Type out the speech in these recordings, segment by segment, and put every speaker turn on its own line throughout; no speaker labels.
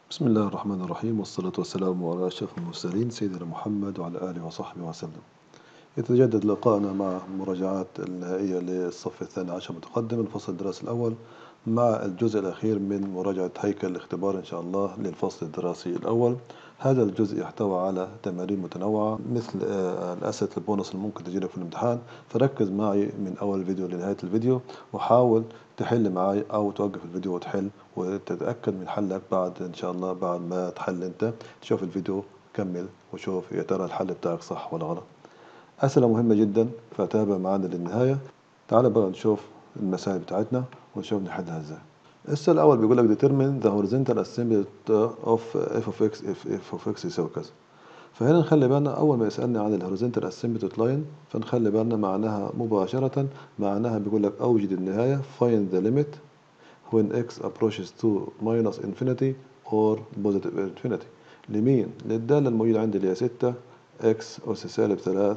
بسم الله الرحمن الرحيم والصلاة والسلام على أشرف المرسلين سيدنا محمد وعلى آله وصحبه وسلم يتجدد لقاءنا مع مراجعات النهائية للصف الثاني عشر متقدم الفصل الدراسي الأول مع الجزء الأخير من مراجعة هيكل الاختبار إن شاء الله للفصل الدراسي الأول هذا الجزء يحتوي على تمارين متنوعة مثل آه، الأسئلة البونص اللي ممكن تجيلك في الامتحان فركز معي من أول الفيديو لنهاية الفيديو وحاول تحل معي أو توقف الفيديو وتحل وتتأكد من حلك بعد إن شاء الله بعد ما تحل أنت تشوف الفيديو كمل وشوف يا ترى الحل بتاعك صح ولا غلط أسئلة مهمة جدا فتابع معنا للنهاية تعال بقى نشوف المسائل بتاعتنا ونشوف نحلها ازاي السؤال الأول بيقول لك determine the horizontal assembly of f of x if f of x يساوي كذا فهنا نخلي بالنا أول ما يسألني عن الهوريزونتال اسمبلي لاين فنخلي بالنا معناها مباشرة معناها بيقول لك أوجد النهاية find the limit when x approaches to minus infinity or positive infinity لمين؟ للدالة الموجودة عندي اللي هي ستة x أس سالب ثلاث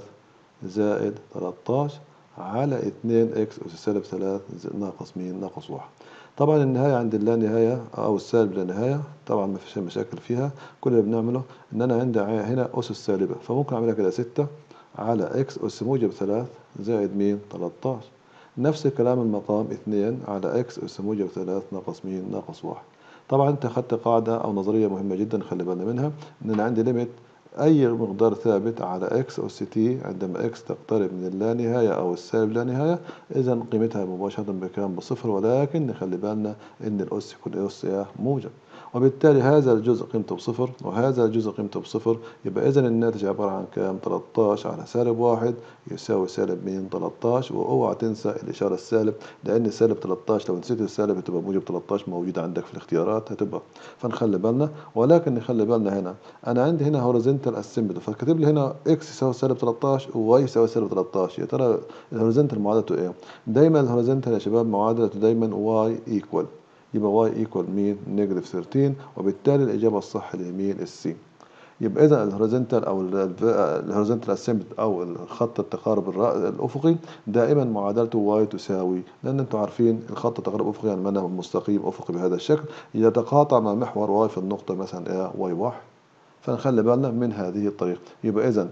زائد 13 على 2 اكس أس سالب 3 ناقص مين ناقص واحد طبعا النهاية عند اللا نهاية أو السالب لا نهاية طبعا ما فيش مشاكل فيها كل اللي بنعمله إن أنا عندي هنا أس سالبة فممكن أعملها كده ستة على إكس أس موجب ثلاث زائد مين 13 نفس الكلام المقام اثنين على إكس أس موجب ثلاث ناقص مين ناقص واحد طبعا أنت أخدت قاعدة أو نظرية مهمة جدا خلي بالنا منها إن أنا عندي ليميت أي مقدار ثابت على إكس أس تي عندما إكس تقترب من اللانهاية أو السالب لا نهاية إذا قيمتها مباشرة بكام بصفر ولكن نخلي بالنا إن الأس يكون أس موجب وبالتالي هذا الجزء قيمته بصفر وهذا الجزء قيمته بصفر يبقى إذا الناتج عبارة عن كام 13 على سالب واحد يساوي سالب مين 13 واوعى تنسى الإشارة السالب لأن سالب 13 لو نسيت السالب هتبقى موجب 13 موجودة عندك في الاختيارات هتبقى فنخلي بالنا ولكن نخلي بالنا هنا أنا عندي هنا هوريزونتال اسمبلي فكاتب لي هنا إكس يساوي سالب 13 وواي يساوي سالب 13 يا ترى الهوريزونتال معادلته إيه؟ دايما الهوريزونتال يا شباب معادلته دايما واي ايكوال يبقى y equal مين نيجاتيف 13 وبالتالي الإجابة الصح اللي هي مين السي يبقى إذا الهوريزونتال أو الهوريزونتال اسمبلي أو الخط التقارب الأفقي دائما معادلته y تساوي لأن أنتم عارفين الخط التقارب الأفقي يعني معناه مستقيم أفقي بهذا الشكل يتقاطع مع محور y في النقطة مثلا إيه y واحد فنخلي بالنا من هذه الطريقة يبقى إذا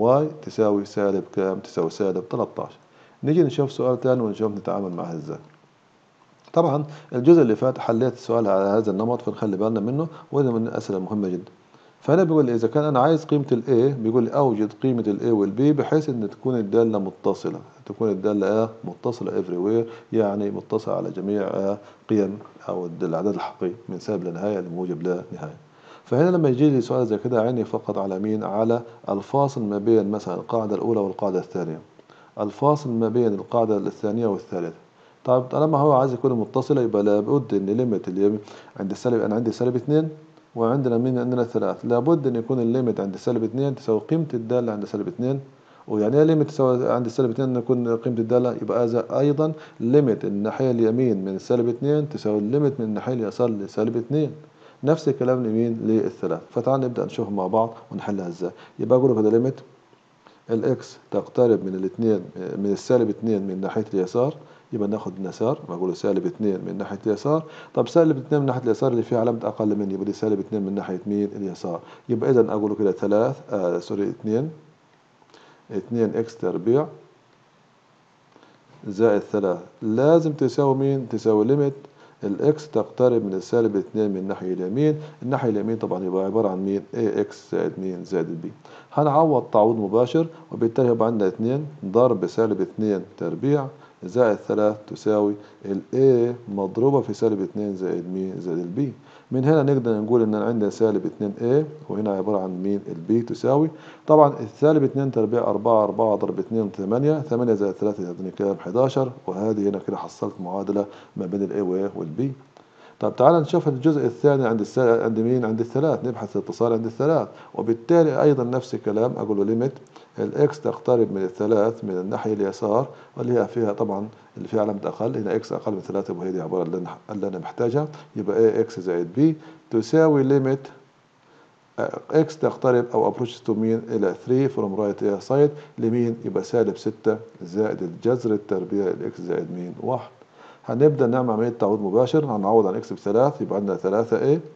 y تساوي سالب كام تساوي سالب 13 نيجي نشوف سؤال ثاني ونشوف نتعامل معه إزاي طبعا الجزء اللي فات حليت السؤال على هذا النمط فنخلي بالنا منه وهذا من الأسئلة المهمة جدا فهنا بيقول لي إذا كان أنا عايز قيمة ال A بيقول لي أوجد قيمة ال A وال B بحيث إن تكون الدالة متصلة تكون الدالة A متصلة everywhere يعني متصلة على جميع قيم أو الأعداد الحقيقية من سالب لنهاية لموجب لا نهاية فهنا لما يجي لي سؤال زي كده عيني فقط على مين على الفاصل ما بين مثلا القاعدة الأولى والقاعدة الثانية الفاصل ما بين القاعدة الثانية والثالثة طيب طالما هو عايز يكون متصلة يبقى لابد ان ليميت اللي عند السالب انا عندي سالب اتنين وعندنا مين عندنا ثلاث لابد ان يكون الليميت عند سالب اتنين تساوي قيمة الدالة عند سالب اتنين ويعني ايه ليميت تساوي عند سالب اتنين ان يكون قيمة الدالة يبقى هذا ايضا ليميت الناحية اليمين من سالب اتنين تساوي الليميت من الناحية اليسار لسالب اتنين نفس الكلام اليمين للثلاث فتعال نبدأ نشوفهم مع بعض ونحلها ازاي يبقى اقول كده ليميت الاكس تقترب من الاثنين من السالب اتنين من ناحية اليسار يبقى ناخد اليسار بقول سالب اتنين من ناحية اليسار طب سالب اتنين من ناحية اليسار اللي فيه علامة أقل من يبقى دي سالب اتنين من ناحية مين اليسار يبقى إذا أقول كده ثلاث آه سوري اتنين اتنين إكس تربيع زائد ثلاث لازم تساوي مين تساوي ليميت الاكس تقترب من السالب اتنين من الناحية اليمين الناحية اليمين طبعا يبقى عبارة عن مين اي اكس زائد مين زائد البي هنعوض تعويض مباشر وبالتالي يبقى عندنا اتنين ضرب سالب اتنين تربيع زائد ثلاث تساوي ال A مضروبة في سالب اتنين زائد مين زائد ال B من هنا نقدر نقول إن عندنا سالب اتنين A وهنا عبارة عن مين ال B تساوي طبعا السالب اتنين تربيع أربعة أربعة ضرب اتنين ثمانية ثمانية زائد ثلاثة يعطيني كام حداشر وهذه هنا كده حصلت معادلة ما بين ال A وال B طب تعال نشوف الجزء الثاني عند السالب عند مين عند الثلاث نبحث الاتصال عند الثلاث وبالتالي أيضا نفس الكلام أقول له ليميت الاكس تقترب من الثلاث من الناحية اليسار واللي هي فيها طبعا اللي فيها علامة أقل هنا اكس أقل من ثلاثة وهي دي عبارة اللي أنا, اللي أنا محتاجها يبقى ايه اكس زائد بي تساوي ليميت اكس تقترب أو ابروتش تو مين إلى 3 فروم رايت سايد لمين يبقى سالب 6 زائد الجذر التربيع الاكس زائد مين واحد هنبدأ نعمل عملية تعويض مباشر هنعوض عن اكس بثلاث يبقى عندنا ثلاثة ايه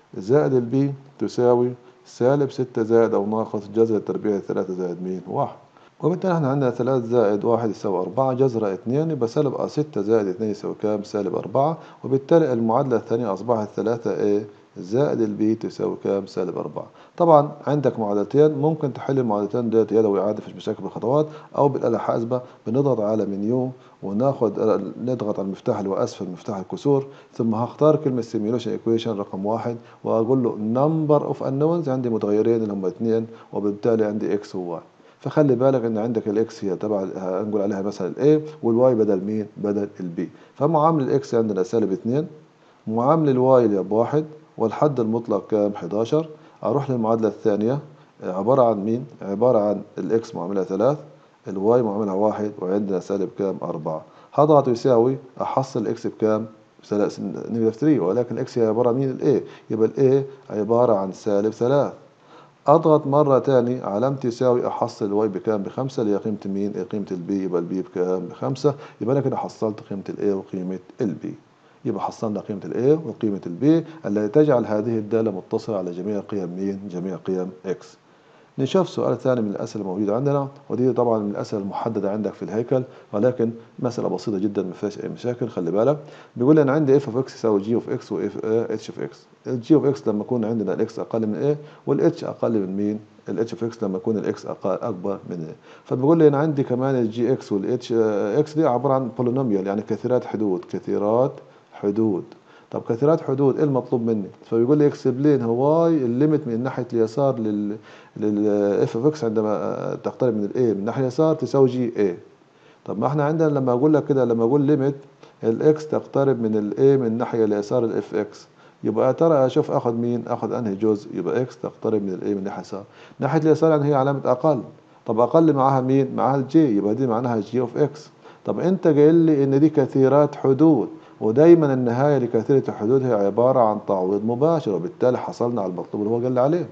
زائد البي تساوي سالب ستة زائد أو ناقص جذر التربيع ثلاثة زائد مين واحد وبالتالي احنا عندنا ثلاثة زائد واحد يساوي أربعة جذر اثنين يبقى سالب ستة زائد اثنين يساوي كام؟ سالب أربعة وبالتالي المعادلة الثانية أصبحت ثلاثة ايه؟ زائد البي تساوي كام؟ سالب أربعة طبعا عندك معادلتين ممكن تحل المعادلتين ديت يدوي عادي مفيش مشاكل بالخطوات أو بالآلة الحاسبة بنضغط على منيو وناخد نضغط على المفتاح اللي هو أسفل مفتاح الكسور ثم هختار كلمة simulation equation رقم واحد وأقول له number of unknowns عندي متغيرين اللي هم اثنين وبالتالي عندي x و y فخلي بالك ان عندك الاكس هي تبع هنقول عليها مثلا الاي والواي بدل مين؟ بدل البي فمعامل الاكس عندنا سالب 2 معامل الواي اللي بواحد والحد المطلق كام 11 اروح للمعادلة الثانية عبارة عن مين؟ عبارة عن الاكس معاملها 3 الواي معاملها واحد وعندنا سالب كام 4 هضغط يساوي احصل الاكس بكام؟ نيجاتيف 3 ولكن الاكس هي عبارة عن مين؟ الاي يبقى الاي عبارة عن سالب 3 اضغط مرة تاني علامة يساوي احصل الواي بكام بخمسة اللي هي قيمة مين قيمة البي يبقى البي بكام بخمسة يبقى انا كده حصلت قيمة الاي وقيمة البي يبقى حصلنا قيمة الاي وقيمة البي التي تجعل هذه الدالة متصلة على جميع قيم مين جميع قيم اكس نشوف سؤال ثاني من الأسئلة الموجودة عندنا ودي طبعا من الأسئلة المحددة عندك في الهيكل ولكن مسألة بسيطة جدا ما فيهاش أي مشاكل خلي بالك بيقول لي أنا عندي اف اوف اكس يساوي جي اوف اكس واف اتش اوف اكس الجي اوف اكس لما يكون عندنا الاكس أقل من ايه والاتش أقل من مين الاتش اوف اكس لما يكون الاكس اكبر من ايه فبيقول لي انا عندي كمان الجي اكس والاتش اكس دي عباره عن بولينوميال يعني كثيرات حدود كثيرات حدود طب كثيرات حدود ايه المطلوب مني فبيقول لي اكسبلين واي الليميت من ناحيه اليسار لل للاف اوف اكس عندما تقترب من الاي من ناحيه اليسار تساوي جي اي طب ما احنا عندنا لما اقول لك كده لما اقول ليميت الاكس تقترب من الاي من ناحيه اليسار الاف اكس يبقى يا ترى اشوف اخذ مين اخذ انهي جزء يبقى اكس تقترب من الاي من ناحيه اليسار ناحيه اليسار يعني هي علامه اقل طب اقل معاها مين معاها الجي يبقى دي معناها جي اوف اكس طب انت قايل لي ان دي كثيرات حدود ودايما النهاية لكثيرة الحدود هي عبارة عن تعويض مباشر وبالتالي حصلنا على المطلوب اللي هو قال لي عليه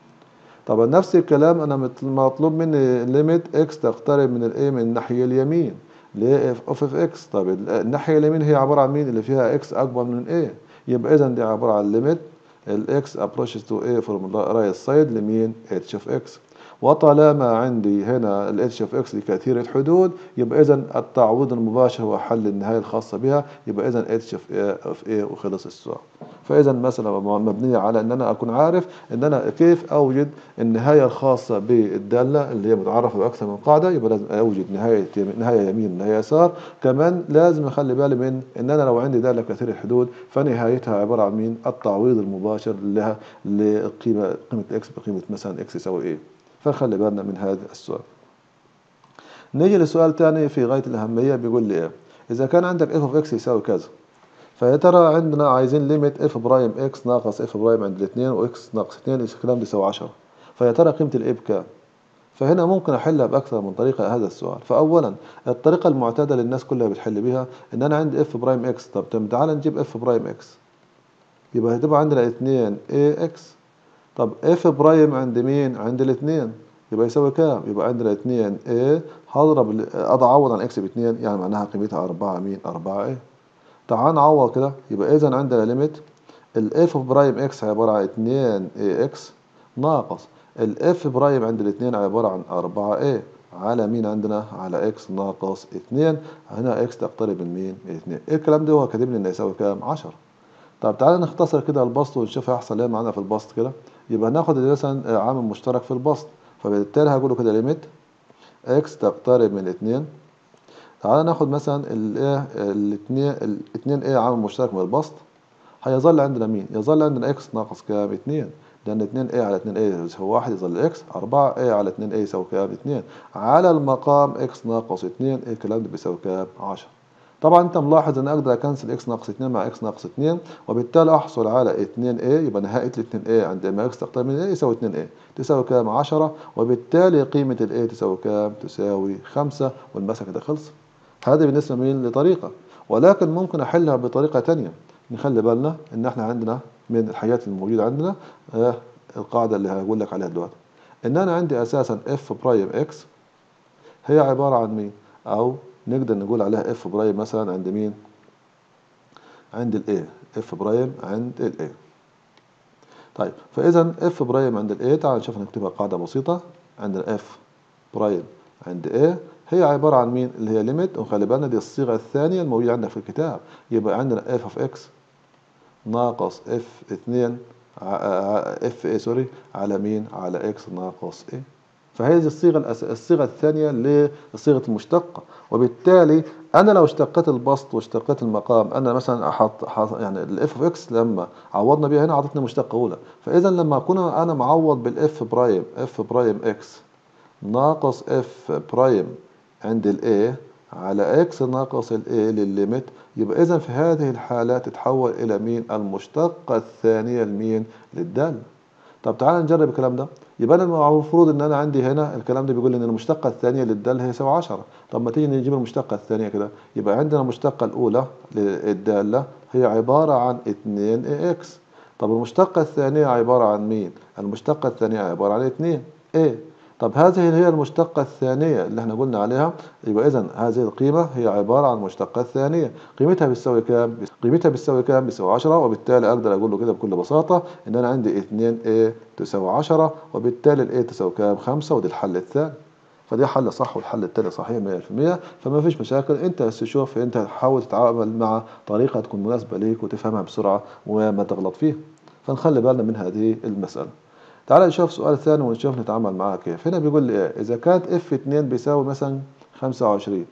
طبعا نفس الكلام انا مطلوب مني ليميت اكس تقترب من الاي من الناحية اليمين ليه اوف اف اكس طب الناحية اليمين هي عبارة عن مين اللي فيها اكس اكبر من اي يبقى اذا دي عبارة عن ليميت الاكس approaches to a from the right side لمين اتش اوف اكس وطالما عندي هنا ال h of x لكثيرة حدود يبقى إذا التعويض المباشر هو حل النهاية الخاصة بها يبقى إذا h of a, of a وخلص السؤال فإذا مسألة مبنية على أن أنا أكون عارف أن أنا كيف أوجد النهاية الخاصة بالدالة اللي هي متعرفة بأكثر من قاعدة يبقى لازم أوجد نهاية نهاية يمين ونهاية يسار كمان لازم أخلي بالي من أن أنا لو عندي دالة كثيرة الحدود فنهايتها عبارة عن مين التعويض المباشر لها لقيمة قيمة x بقيمة مثلا x يساوي إيه فخلي بالنا من هذا السؤال نيجي لسؤال تاني في غاية الأهمية بيقول لي إيه إذا كان عندك f of x يساوي كذا فيا ترى عندنا عايزين ليميت f برايم x ناقص f برايم عند الاثنين و x ناقص 2 الكلام ده يساوي 10 فيا ترى قيمة ال a بكام؟ فهنا ممكن أحلها بأكثر من طريقة هذا السؤال فأولا الطريقة المعتادة للناس كلها بتحل بها إن أنا عندي f برايم x طب تعال نجيب f برايم x يبقى هتبقى عندنا 2 ax طب اف برايم عند مين عند الاثنين يبقى يساوي كام يبقى عندنا 2 a هضرب اعوض عن اكس ب 2 يعني معناها قيمتها 4 مين 4 a تعال نعوض كده يبقى اذا عندنا ليميت الاف برايم اكس عباره عن 2 a اكس ناقص الاف برايم عند الاثنين عباره عن 4 a على مين عندنا على اكس ناقص 2 هنا اكس تقترب من مين من 2 الكلام ده هو كاتب لي انه يساوي كام 10 طب تعالى نختصر كده البسط ونشوف هيحصل ايه معانا في البسط كده يبقى هناخد مثلا عامل مشترك في البسط فبالتالي هقوله كده ليميت اكس تقترب من اتنين تعالى ناخد مثلا الايه الاتنين الاتنين ايه عامل مشترك من البسط هيظل عندنا مين يظل عندنا اكس ناقص كام اتنين لان اتنين ايه على اتنين ايه يساوي واحد يظل اكس اربعة ايه على اتنين ايه يساوي كام اتنين على المقام اكس ناقص اتنين ايه الكلام ده بيساوي كام عشرة طبعا انت ملاحظ ان اقدر اكنسل اكس ناقص 2 مع اكس ناقص 2 وبالتالي احصل على 2 a يبقى نهايه ال 2 a عند ما اكس تقترب من a يساوي 2 a تساوي كام 10 وبالتالي قيمه ال a تساوي كام تساوي 5 والمسألة كده خلص هذه بالنسبه مين لطريقه ولكن ممكن احلها بطريقه ثانيه نخلي بالنا ان احنا عندنا من الحاجات الموجوده عندنا آه القاعده اللي هقول لك عليها دلوقتي ان انا عندي اساسا f برايم x هي عباره عن مين او نقدر نقول عليها اف برايم مثلا عند مين عند الاي اف برايم عند الاي طيب فاذا اف برايم عند الاي تعال نشوف نكتبها قاعده بسيطه عندنا اف برايم عند A هي عبارة عن مين؟ اللي هي ليميت وخلي بالنا دي الصيغة الثانية الموجودة عندنا في الكتاب يبقى عندنا f of x ناقص f 2 f a سوري على مين؟ على x ناقص a فهذه الصيغة الصيغة الثانية لصيغة المشتقة وبالتالي أنا لو اشتقيت البسط واشتقيت المقام أنا مثلا أحط يعني الاف اوف اكس لما عوضنا بها هنا أعطتني مشتقة أولى فإذا لما أكون أنا معوض بالاف برايم اف برايم اكس ناقص اف برايم عند الاي على اكس ناقص الاي للليميت يبقى اذا في هذه الحالة تتحول الى مين المشتقة الثانية لمين للدالة طب تعال نجرب الكلام ده يبقى انا المفروض ان انا عندي هنا الكلام ده بيقول لي ان المشتقة الثانية للدالة هي يساوي 10 طب ما تيجي نجيب المشتقة الثانية كده يبقى عندنا المشتقة الاولى للدالة هي عبارة عن 2 اكس طب المشتقة الثانية عبارة عن مين المشتقة الثانية عبارة عن 2 a طب هذه هي المشتقة الثانية اللي احنا قلنا عليها يبقى إذا هذه القيمة هي عبارة عن المشتقة الثانية قيمتها بتساوي كام؟ قيمتها بتساوي كام؟ بتساوي 10 وبالتالي أقدر أقول له كده بكل بساطة إن أنا عندي 2 a تساوي 10 وبالتالي ال a تساوي كام؟ 5 ودي الحل الثاني فدي حل صح والحل التاني صحيح 100% فما فيش مشاكل انت بس شوف انت حاول تتعامل مع طريقه تكون مناسبه ليك وتفهمها بسرعه وما تغلط فيها فنخلي بالنا من هذه المساله تعال نشوف سؤال ثاني ونشوف نتعامل معاه كيف هنا بيقول لي ايه اذا كانت اف 2 بيساوي مثلا 25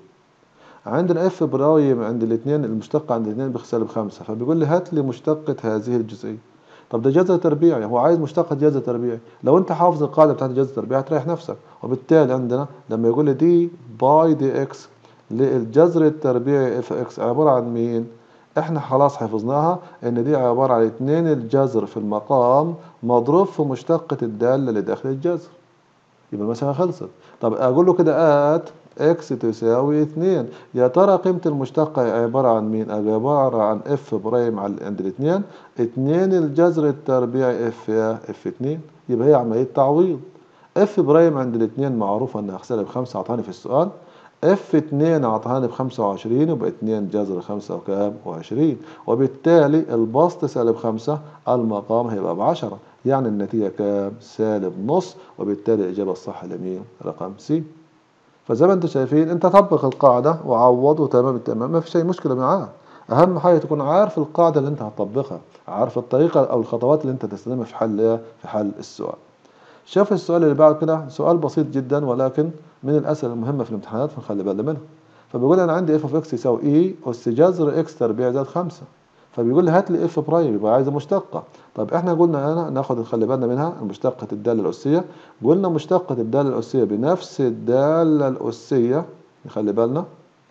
عندنا اف برايم عند الاثنين المشتقة عند الاثنين بسالب 5 فبيقول لي هات لي مشتقة هذه الجزئية طب ده جذر تربيعي هو عايز مشتقة جذر تربيعي لو انت حافظ القاعدة بتاعت الجذر التربيعي هتريح نفسك وبالتالي عندنا لما يقول لي دي باي دي اكس للجذر التربيعي اف اكس عبارة عن مين احنا خلاص حفظناها ان دي عبارة عن اتنين الجذر في المقام مضروب في مشتقة الدالة اللي داخل الجذر يبقى المسألة خلصت طب اقول له كده ات اكس تساوي اتنين يا ترى قيمة المشتقة عبارة عن مين عبارة عن اف برايم عند الاتنين اتنين الجذر التربيعي اف اف اتنين يبقى هي عملية تعويض اف برايم عند الاتنين معروفة انها حسابها بخمسة اعطاني في السؤال اف 2 اعطاني ب 25 يبقى 2 جذر 5 وكام و20 وبالتالي البسط سالب 5 المقام هيبقى ب 10 يعني النتيجة كام سالب نص وبالتالي الإجابة الصح لمين رقم سي فزي ما انتم شايفين انت طبق القاعدة وعوضه تمام التمام ما فيش أي مشكلة معاه أهم حاجة تكون عارف القاعدة اللي انت هتطبقها عارف الطريقة أو الخطوات اللي انت تستخدمها في حل في حل السؤال شوف السؤال اللي بعد كده سؤال بسيط جدا ولكن من الأسئلة المهمة في الامتحانات فنخلي بالنا منها فبيقول أنا عندي اف اوف اكس يساوي اي أس جذر اكس تربيع زائد خمسة فبيقول لي هات لي اف برايم يبقى عايز مشتقة طب احنا قلنا انا ناخد نخلي بالنا منها مشتقة الدالة الأسية قلنا مشتقة الدالة الأسية بنفس الدالة الأسية نخلي بالنا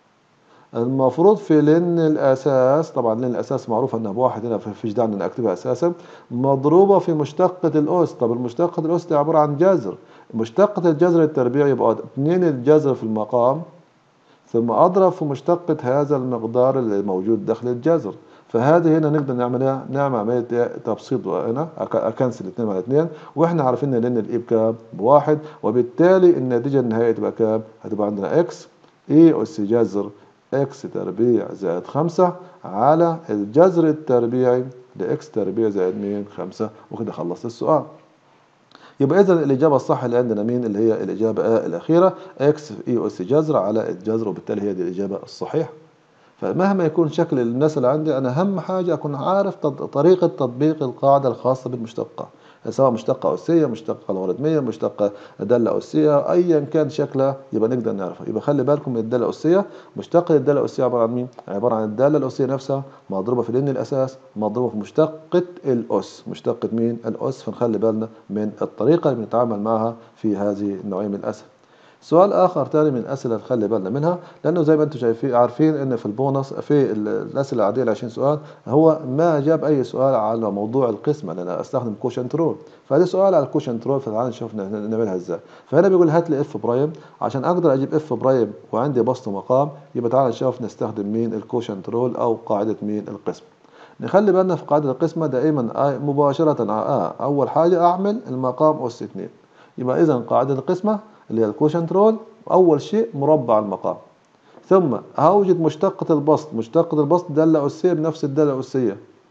المفروض في لن الأساس طبعا لن الأساس معروف أنها بواحد هنا فيش داعي أن أكتبها أساسا مضروبة في مشتقة الأس طب المشتقة الأس دي عبارة عن جذر مشتقة الجذر التربيعي يبقى اتنين الجذر في المقام ثم أضرب في مشتقة هذا المقدار اللي موجود داخل الجذر فهذه هنا نقدر نعملها نعمل عملية تبسيط هنا أكنسل اتنين على اتنين وإحنا عارفين إن لأن الإي بكام؟ بواحد وبالتالي النتيجة النهائية تبقى كام؟ هتبقى عندنا إكس إي أس جذر إكس تربيع زائد خمسة على الجذر التربيعي لإكس تربيع زائد مين؟ خمسة وكده خلصت السؤال. يبقى إذا الإجابة الصح اللي عندنا مين اللي هي الإجابة الأخيرة إكس إي أس جذر على الجذر وبالتالي هي دي الإجابة الصحيحة فمهما يكون شكل الناس اللي عندي أنا أهم حاجة أكون عارف طريقة تطبيق القاعدة الخاصة بالمشتقة سواء مشتقة أسية مشتقة لوغاريتمية مشتقة دالة أسية أيا كان شكلها يبقى نقدر نعرفها يبقى خلي بالكم من الدالة الأسية مشتقة الدالة الأسية عبارة عن مين؟ عبارة عن الدالة الأسية نفسها مضروبة في الإن الأساس مضروبة في مشتقة الأس مشتقة مين؟ الأس فنخلي بالنا من الطريقة اللي بنتعامل معها في هذه النوعية من الأسئلة سؤال اخر تاني من الاسئله نخلي بالنا منها لانه زي ما انتم شايفين عارفين ان في البونص في الاسئله العاديه ال 20 سؤال هو ما جاب اي سؤال على موضوع القسمه لان استخدم كوشن ترول فهذا سؤال على الكوشن ترول فتعال نشوف نعملها ازاي فهنا بيقول هات لي اف برايم عشان اقدر اجيب اف برايم وعندي بسط مقام يبقى تعال نشوف نستخدم مين الكوشن ترول او قاعده مين القسمه نخلي بالنا في قاعده القسمه دائما مباشره آه اول حاجه اعمل المقام اس 2 يبقى اذا قاعده القسمه اللي هي الكوشنت رول أول شيء مربع المقام ثم هوجد مشتقة البسط مشتقة البسط دالة أسية بنفس الدالة الأسية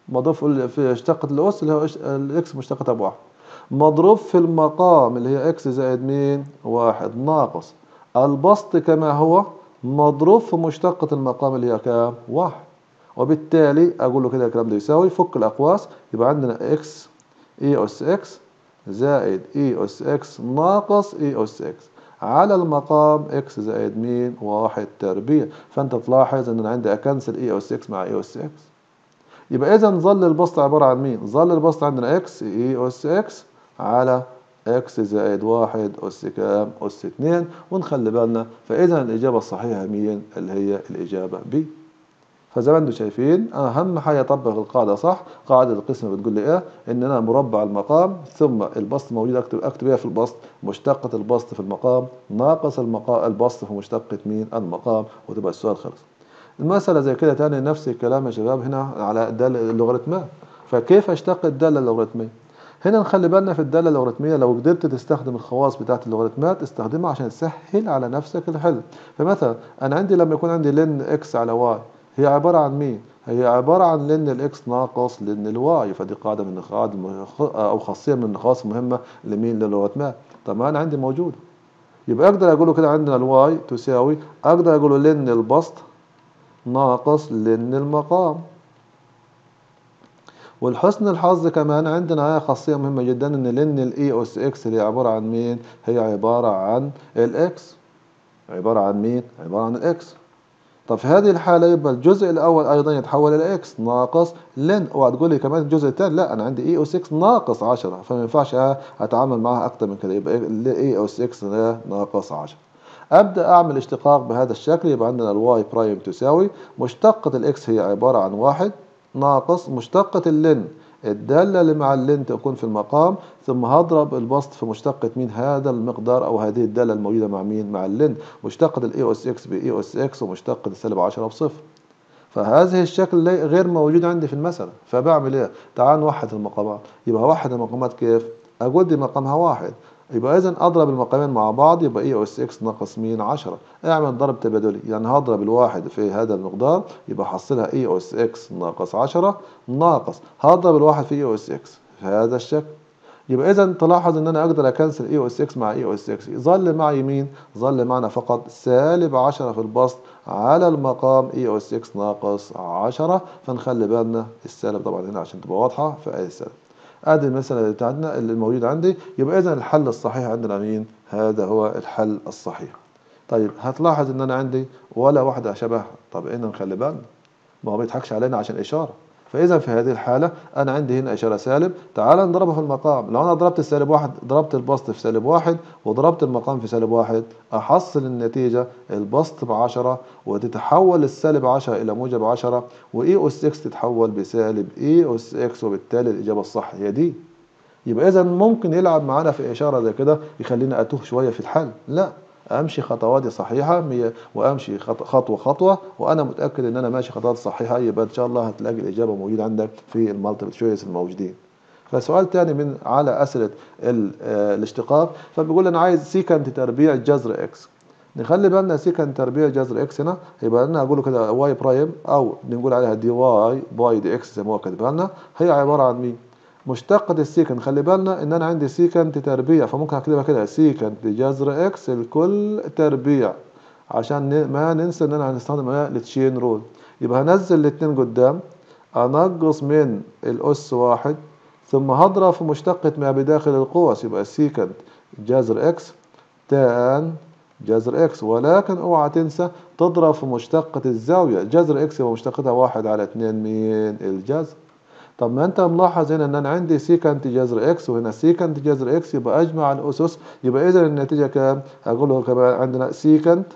مضروب في اشتقة الأس اللي هو الإكس مشتقتها بواحد مضروب في المقام اللي هي إكس زائد مين واحد ناقص البسط كما هو مضروب في مشتقة المقام اللي هي كام واحد وبالتالي أقول له كده الكلام ده يساوي فك الأقواس يبقى عندنا إكس إي أس إكس زائد إي أس إكس ناقص إي أس إكس على المقام إكس زائد مين واحد تربيع فأنت تلاحظ إن أنا عندي أكنسل إي أس إكس مع إي أس إكس يبقى إذا ظل البسط عبارة عن مين؟ ظل البسط عندنا إكس إي أس إكس على إكس زائد واحد أس كام؟ أس اتنين ونخلي بالنا فإذا الإجابة الصحيحة مين؟ اللي هي الإجابة بي فزي ما انتم شايفين اهم حاجه اطبق القاعده صح قاعده القسمه بتقول لي ايه ان انا مربع المقام ثم البسط موجود اكتب اكتب ايه في البسط مشتقه البسط في المقام ناقص المقام البسط في مشتقه مين المقام وتبقى السؤال خلص المساله زي كده تاني نفس الكلام يا شباب هنا على الداله اللوغاريتميه فكيف اشتق الداله اللوغاريتميه هنا نخلي بالنا في الداله اللوغاريتميه لو قدرت تستخدم الخواص بتاعه اللوغاريتمات استخدمها عشان تسهل على نفسك الحل فمثلا انا عندي لما يكون عندي لن اكس على واي هي عبارة عن مين؟ هي عبارة عن لن الاكس ناقص لن الواي فدي قاعدة من القواعد أو خاصية من الخواص المهمة لمين للوغاريتمات طب ما أنا عندي موجود يبقى أقدر أقوله كده عندنا الواي تساوي أقدر أقوله لن البسط ناقص لن المقام والحسن الحظ كمان عندنا خاصية مهمة جدا ان لن الاي اس اكس اللي عبارة عن مين هي عبارة عن الاكس عبارة عن مين عبارة عن الاكس طب في هذه الحالة يبقى الجزء الأول أيضا يتحول إلى إكس ناقص لن اوعى تقول لي كمان الجزء الثاني لا أنا عندي إي أس إكس ناقص 10 فما ينفعش أتعامل معها أكتر من كده يبقى إي أس إكس ناقص 10 أبدأ أعمل اشتقاق بهذا الشكل يبقى عندنا الواي برايم تساوي مشتقة الإكس هي عبارة عن واحد ناقص مشتقة اللن الدالة اللي مع اللين تكون في المقام ثم هضرب البسط في مشتقة مين هذا المقدار أو هذه الدالة الموجودة مع مين مع اللين مشتقة الاي اس اكس باي اس اكس ومشتقة السالب 10 بصفر فهذه الشكل غير موجود عندي في المسألة فبعمل ايه تعال نوحد المقامات يبقى وحد المقامات كيف أقول دي مقامها واحد يبقى إذا أضرب المقامين مع بعض يبقى إي أس إكس ناقص مين 10 اعمل ضرب تبادلي يعني هضرب الواحد في هذا المقدار يبقى حصلها إي أس إكس ناقص 10 ناقص هضرب الواحد في إي أس إكس في هذا الشكل يبقى إذا تلاحظ إن أنا أقدر أكنسل إي أس إكس مع إي أس إكس ظل معي مين؟ ظل معنا فقط سالب 10 في البسط على المقام إي أس إكس ناقص 10 فنخلي بالنا السالب طبعا هنا عشان تبقى واضحة في أي سالب ادي المسألة بتاعتنا اللي موجودة عندي يبقى اذا الحل الصحيح عندنا مين هذا هو الحل الصحيح طيب هتلاحظ ان انا عندي ولا واحدة شبه طب ان نخلي بالنا ما هو بيضحكش علينا عشان اشارة فإذا في هذه الحالة أنا عندي هنا إشارة سالب تعال نضربها في المقام لو أنا ضربت السالب واحد ضربت البسط في سالب واحد وضربت المقام في سالب واحد أحصل النتيجة البسط بعشرة وتتحول السالب عشرة إلى موجب عشرة وإي أس إكس تتحول بسالب إي أس إكس وبالتالي الإجابة الصح هي دي يبقى إذا ممكن يلعب معانا في إشارة زي كده يخلينا أتوه شوية في الحل لا امشي خطواتي صحيحه وامشي خطوه خطوه وانا متاكد ان انا ماشي خطوات صحيحه يبقى ان شاء الله هتلاقي الاجابه موجوده عندك في المالتيبل تشويس الموجودين فسؤال تاني من على اسئله آه، الاشتقاق فبيقول انا عايز سيكنت تربيع جذر اكس نخلي بالنا سيكنت تربيع جذر اكس هنا يبقى انا اقول له كده واي برايم او بنقول عليها دي واي باي دي اكس زي ما هو كاتبها لنا هي عباره عن مين؟ مشتقة السيكنت خلي بالنا ان انا عندي سيكنت تربيع فممكن اكتبها كده سيكنت جذر اكس الكل تربيع عشان ما ننسى ان انا هنستخدم التشين رول يبقى هنزل الاتنين قدام انقص من الاس واحد ثم هضرب في مشتقة ما بداخل القوس يبقى سيكنت جذر اكس تان جذر اكس ولكن اوعى تنسى تضرب في مشتقة الزاوية جذر اكس يبقى مشتقتها واحد على اتنين مين الجذر طب ما انت ملاحظ هنا ان انا عندي سيكنت جذر اكس وهنا سيكنت جذر اكس يبقى اجمع الاسس يبقى اذا النتيجة كام هقول له كمان عندنا سيكنت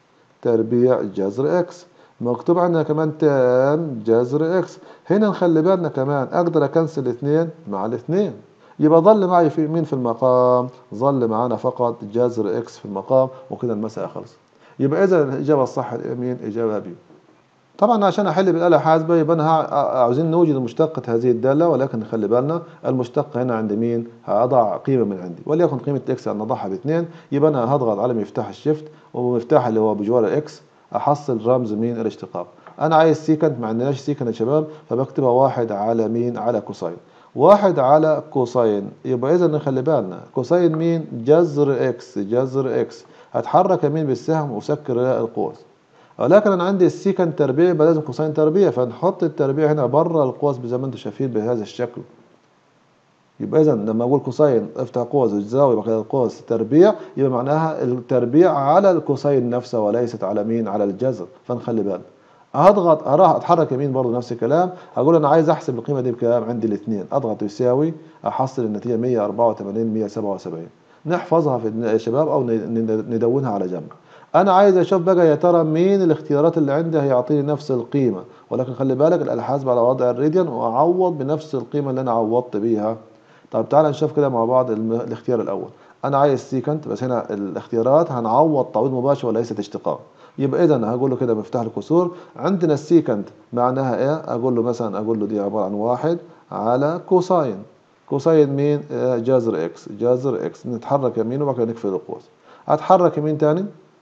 تربيع جذر اكس مكتوب عندنا كمان تان جذر اكس هنا نخلي بالنا كمان اقدر اكنسل الاثنين مع الاثنين يبقى ظل معي في مين في المقام ظل معانا فقط جذر اكس في المقام وكده المسألة خلص يبقى اذا الاجابة الصح مين اجابة بي طبعا عشان احل بالاله الحاسبه يبقى انا عاوزين نوجد مشتقه هذه الداله ولكن خلي بالنا المشتقه هنا عند مين هضع قيمه من عندي وليكن قيمه اكس انا اضعها باثنين يبقى انا هضغط على مفتاح الشيفت ومفتاح اللي هو بجوار اكس احصل رمز مين الاشتقاق انا عايز سيكنت ما عندناش سيكنت يا شباب فبكتبها واحد على مين على كوساين واحد على كوساين يبقى اذا نخلي بالنا كوساين مين جذر اكس جذر اكس هتحرك يمين بالسهم وسكر القوس ولكن انا عندي السيكنت تربيع يبقى لازم كوساين تربيع فنحط التربيع هنا بره القوس زي ما انتم شايفين بهذا الشكل يبقى اذا لما اقول كوساين افتح قوس الزاويه يبقى كده القوس تربيع يبقى معناها التربيع على الكوساين نفسه وليست على مين على الجذر فنخلي بالنا هضغط اروح اتحرك يمين برضه نفس الكلام هقول انا عايز احسب القيمه دي بكام عندي الاثنين اضغط يساوي احصل النتيجه 184 177 نحفظها في يا شباب او ندونها على جنب انا عايز اشوف بقى يا ترى مين الاختيارات اللي عندي هيعطيني نفس القيمه ولكن خلي بالك الالحاسب على وضع الراديان واعوض بنفس القيمه اللي انا عوضت بيها طب تعالى نشوف كده مع بعض الاختيار الاول انا عايز سيكنت بس هنا الاختيارات هنعوض تعويض مباشر وليست اشتقاق يبقى اذا هقول له كده مفتاح الكسور عندنا السيكنت معناها ايه اقول له مثلا اقول له دي عباره عن واحد على كوساين كوساين مين آه جذر اكس جذر اكس نتحرك يمين وبعد كده نقفل القوس اتحرك يمين تاني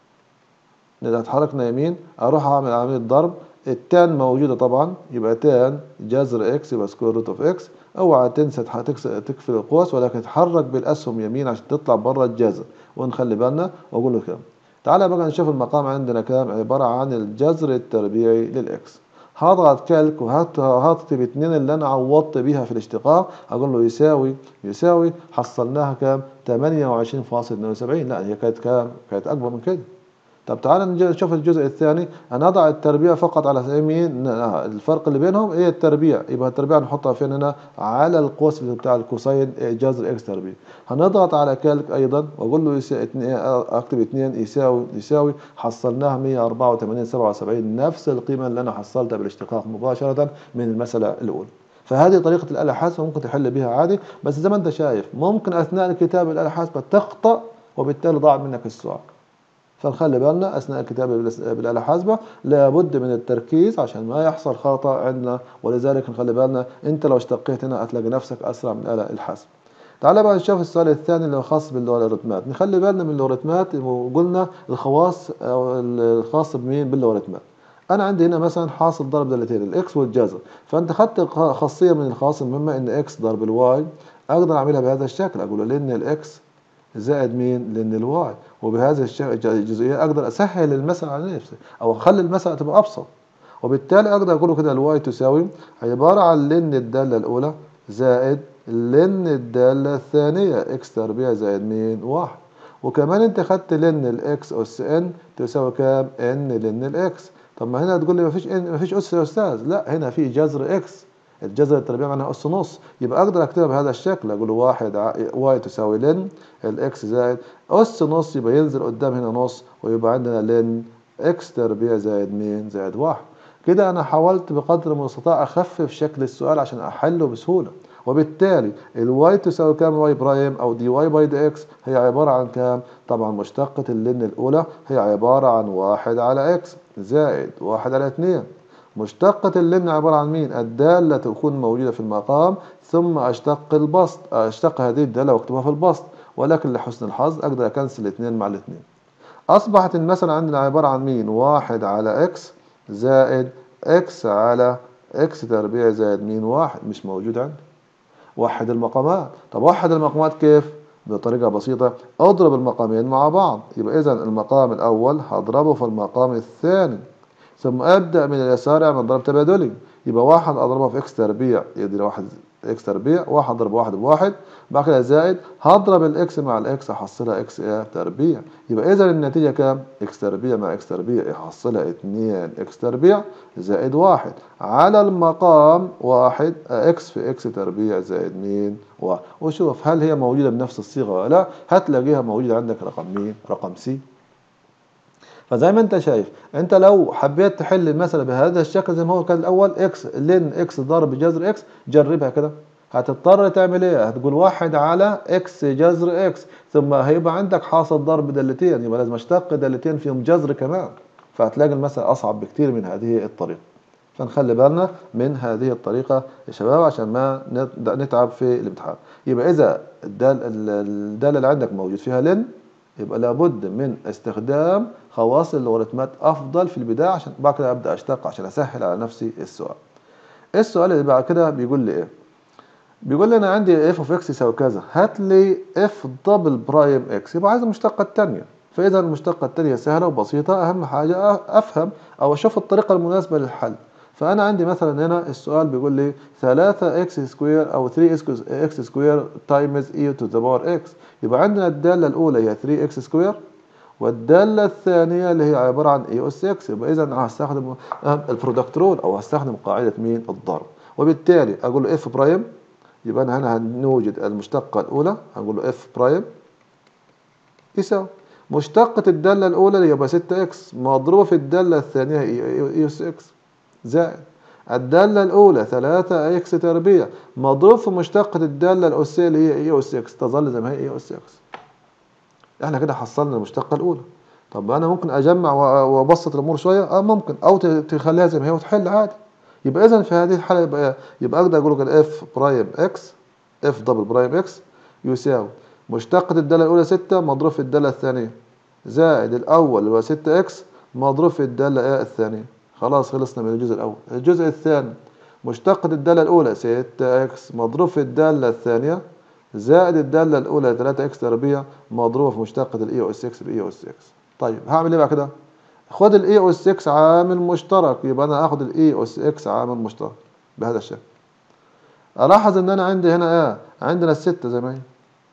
اذا اتحركنا يمين اروح اعمل عمليه ضرب التان موجوده طبعا يبقى تان جذر اكس يبقى سكوير روت اوف اكس اوعى تنسى تقفل القوس ولكن تتحرك بالاسهم يمين عشان تطلع بره الجذر ونخلي بالنا واقول له كام تعالى بقى نشوف المقام عندنا كام عباره عن الجذر التربيعي للاكس هضغط كالك وهكتب اتنين اللي انا عوضت بيها في الاشتقاق اقول له يساوي يساوي حصلناها كام 28.72 لا هي كانت كام كانت اكبر من كده طب تعالى نشوف الجزء الثاني انا اضع التربيع فقط على يمين الفرق اللي بينهم هي التربيع يبقى التربيع نحطها فين هنا على القوس بتاع الكوساين جذر اكس تربيع هنضغط على كالك ايضا واقول له يساوي اكتب 2 يساوي يساوي حصلناها 184 77 نفس القيمه اللي انا حصلتها بالاشتقاق مباشره من المساله الاولى فهذه طريقه الاله الحاسبه ممكن تحل بها عادي بس زي ما انت شايف ممكن اثناء الكتابه الاله الحاسبه تخطا وبالتالي ضاع منك السؤال فنخلي بالنا اثناء الكتابه بالاله الحاسبه لابد من التركيز عشان ما يحصل خطا عندنا ولذلك نخلي بالنا انت لو اشتقيت هنا هتلاقي نفسك اسرع من الاله الحاسبه تعال بقى نشوف السؤال الثاني اللي هو خاص باللوغاريتمات نخلي بالنا من اللوغاريتمات وقلنا الخواص او الخاص بمين باللوغاريتمات انا عندي هنا مثلا حاصل ضرب دالتين الاكس والجذر فانت خدت خاصيه من الخواص المهمه ان اكس ضرب الواي اقدر اعملها بهذا الشكل اقول لان الاكس زائد مين لان الواي وبهذا الجزئيه اقدر اسهل المساله على نفسي او اخلي المساله تبقى ابسط وبالتالي اقدر اقول كده الواي تساوي عباره عن لن الداله الاولى زائد لن الداله الثانيه اكس تربيع زائد مين واحد وكمان انت خدت لن الاكس اس ان تساوي كام ان لن الاكس طب ما هنا تقول لي ما فيش ان ما فيش اس يا استاذ لا هنا في جذر اكس الجذر التربيع معناها اس نص يبقى اقدر اكتبها بهذا الشكل اقول واحد واي تساوي لن الاكس زائد اس نص يبقى ينزل قدام هنا نص ويبقى عندنا لن اكس تربيع زائد مين زائد واحد كده انا حاولت بقدر المستطاع اخفف شكل السؤال عشان احله بسهوله وبالتالي الواي تساوي كام واي برايم او دي واي باي دي اكس هي عباره عن كام طبعا مشتقه اللن الاولى هي عباره عن واحد على اكس زائد واحد على اتنين مشتقة اللن عبارة عن مين؟ الدالة تكون موجودة في المقام ثم أشتق البسط أشتق هذه الدالة واكتبها في البسط ولكن لحسن الحظ أقدر أكنسل الاثنين مع الاثنين أصبحت المسألة عندنا عبارة عن مين؟ واحد على إكس زائد إكس على إكس تربيع زائد مين؟ واحد مش موجود عندي وحد المقامات طب وحد المقامات كيف؟ بطريقة بسيطة اضرب المقامين مع بعض يبقى إذا المقام الأول هضربه في المقام الثاني ثم ابدا من اليسار اعمل ضرب تبادلي يبقى واحد اضربها في اكس تربيع يدي واحد اكس تربيع واحد ضرب واحد بواحد بعد كده زائد هضرب الاكس مع الاكس احصلها اكس ايه تربيع يبقى اذا النتيجه كام اكس تربيع مع اكس تربيع يحصلها 2 اكس تربيع زائد واحد على المقام واحد اكس في اكس تربيع زائد مين واحد وشوف هل هي موجوده بنفس الصيغه ولا لا هتلاقيها موجوده عندك رقم مين رقم سي فزي ما انت شايف انت لو حبيت تحل المسألة بهذا الشكل زي ما هو كان الاول اكس لين اكس ضرب جذر اكس جربها كده هتضطر تعمل ايه هتقول واحد على اكس جذر اكس ثم هيبقى عندك حاصل ضرب دالتين يبقى لازم اشتق دالتين فيهم جذر كمان فهتلاقي المسألة اصعب بكتير من هذه الطريقة فنخلي بالنا من هذه الطريقة يا شباب عشان ما نتعب في الامتحان يبقى إذا الدالة اللي عندك موجود فيها لن يبقى لابد من استخدام خواص اللوغاريتمات افضل في البدايه عشان بعد كده ابدا اشتق عشان اسهل على نفسي السؤال السؤال اللي بعد كده بيقول لي ايه بيقول لي انا عندي اف اوف اكس يساوي كذا هات لي اف دبل برايم اكس يبقى عايز المشتقه الثانيه فاذا المشتقه الثانيه سهله وبسيطه اهم حاجه افهم او اشوف الطريقه المناسبه للحل فانا عندي مثلا هنا السؤال بيقول لي 3 اكس سكوير او 3 اكس سكوير تايمز اي تو ذا باور اكس يبقى عندنا الداله الاولى هي 3 اكس سكوير والداله الثانيه اللي هي عباره عن اي اس اكس يبقى اذا هستخدم البرودكت رول او هستخدم قاعده مين الضرب وبالتالي اقول له اف برايم يبقى انا هنا هنوجد المشتقه الاولى هنقول له اف برايم يساوي مشتقة الدالة الأولى اللي يبقى 6 اكس مضروبة في الدالة الثانية اي اس اكس زائد الدالة الأولى 3 اكس تربيع مضروب في مشتقة الدالة الأسية اللي هي اي اس اكس تظل زي ما هي اي اس اكس احنا كده حصلنا المشتقة الأولى طب أنا ممكن أجمع وأبسط الأمور شوية أه ممكن أو تخليها زي ما هي وتحل عادي يبقى إذا في هذه الحالة يبقى يبقى أقدر أقول لك اف برايم اكس اف دبل برايم اكس يساوي مشتقة الدالة الأولى 6 مضروب في الدالة الثانية زائد الأول اللي هو 6 اكس مضروب في الدالة الثانية خلاص خلصنا من الجزء الأول الجزء الثاني مشتقة الدالة الأولى 6 اكس مضروب في الدالة الثانية زائد الدالة الأولى 3 اكس تربيع مضروبة في مشتقة الاي اس اكس باي اس اكس طيب هعمل ايه بقى كده؟ خد الاي اس اكس عامل مشترك يبقى انا اخد الاي اس اكس عامل مشترك بهذا الشكل الاحظ ان انا عندي هنا ايه عندنا الستة زي ما هي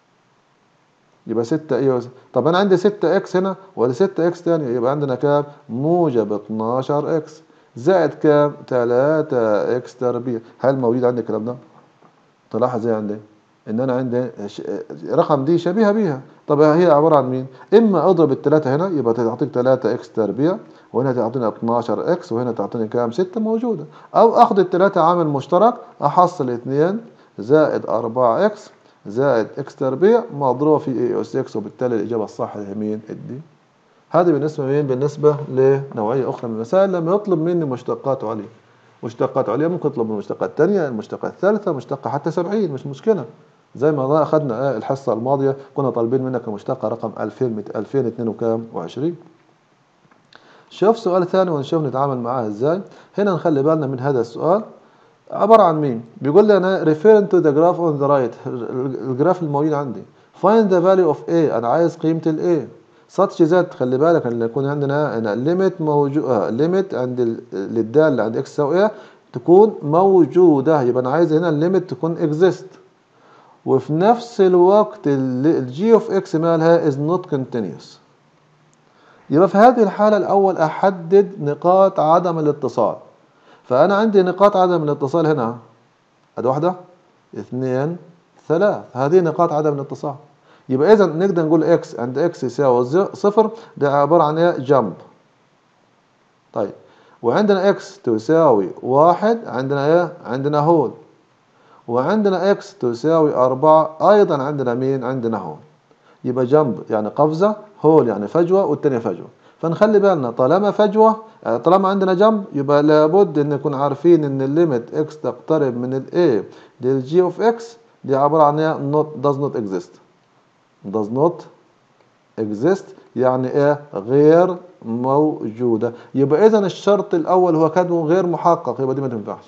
يبقى 6 اي اس طب انا عندي 6 اكس هنا ولا 6 اكس تانية يبقى عندنا كام موجب 12 اكس زائد كام 3 اكس تربيع هل موجود عندي الكلام ده تلاحظ ايه عندي ان انا عندي رقم دي شبيهه بيها طب هي عباره عن مين اما اضرب الثلاثه هنا يبقى تعطيك 3 اكس تربيع وهنا تعطيني 12 اكس وهنا تعطيني كام 6 موجوده او اخد الثلاثه عامل مشترك احصل 2 زائد 4 اكس زائد اكس تربيع مضروبه في اي اس اكس وبالتالي الاجابه الصح هي مين الدي هذه بالنسبه مين بالنسبه لنوعيه اخرى من المسائل لما يطلب مني مشتقات عليا مشتقات عليا ممكن اطلب من المشتقه الثانيه المشتقه الثالثه مشتقه حتى 70 مش مشكله زي ما اخذنا الحصه الماضيه كنا طالبين منك المشتقه رقم 2000 2002 وكام و20 شوف سؤال ثاني ونشوف نتعامل معاه ازاي هنا نخلي بالنا من هذا السؤال عبارة عن مين؟ بيقول لي أنا referring to the graph on the right الجراف الموجود عندي find the value of A أنا عايز قيمة ال A such that خلي بالك أن يكون عندنا هنا limit موجود limit عند للدالة عند x تساوي A تكون موجودة يبقى أنا عايز هنا الليميت تكون exist وفي نفس الوقت ال g of x مالها is not continuous يبقى في هذه الحالة الأول أحدد نقاط عدم الاتصال فأنا عندي نقاط عدم الاتصال هنا أدي واحدة اثنين ثلاث هذه نقاط عدم الاتصال يبقى إذا نقدر نقول إكس عند إكس يساوي صفر ده عبارة عن إيه جمب طيب وعندنا إكس تساوي واحد عندنا إيه عندنا هول وعندنا إكس تساوي أربعة أيضا عندنا مين عندنا هول يبقى جنب يعني قفزة هول يعني فجوة والتانية فجوة فنخلي بالنا طالما فجوة طالما عندنا جنب يبقى لابد ان نكون عارفين ان الليميت اكس تقترب من ال A لل G of X دي عبارة عن ايه not does not exist does not exist يعني ايه غير موجودة يبقى اذا الشرط الاول هو كان غير محقق يبقى دي ما تنفعش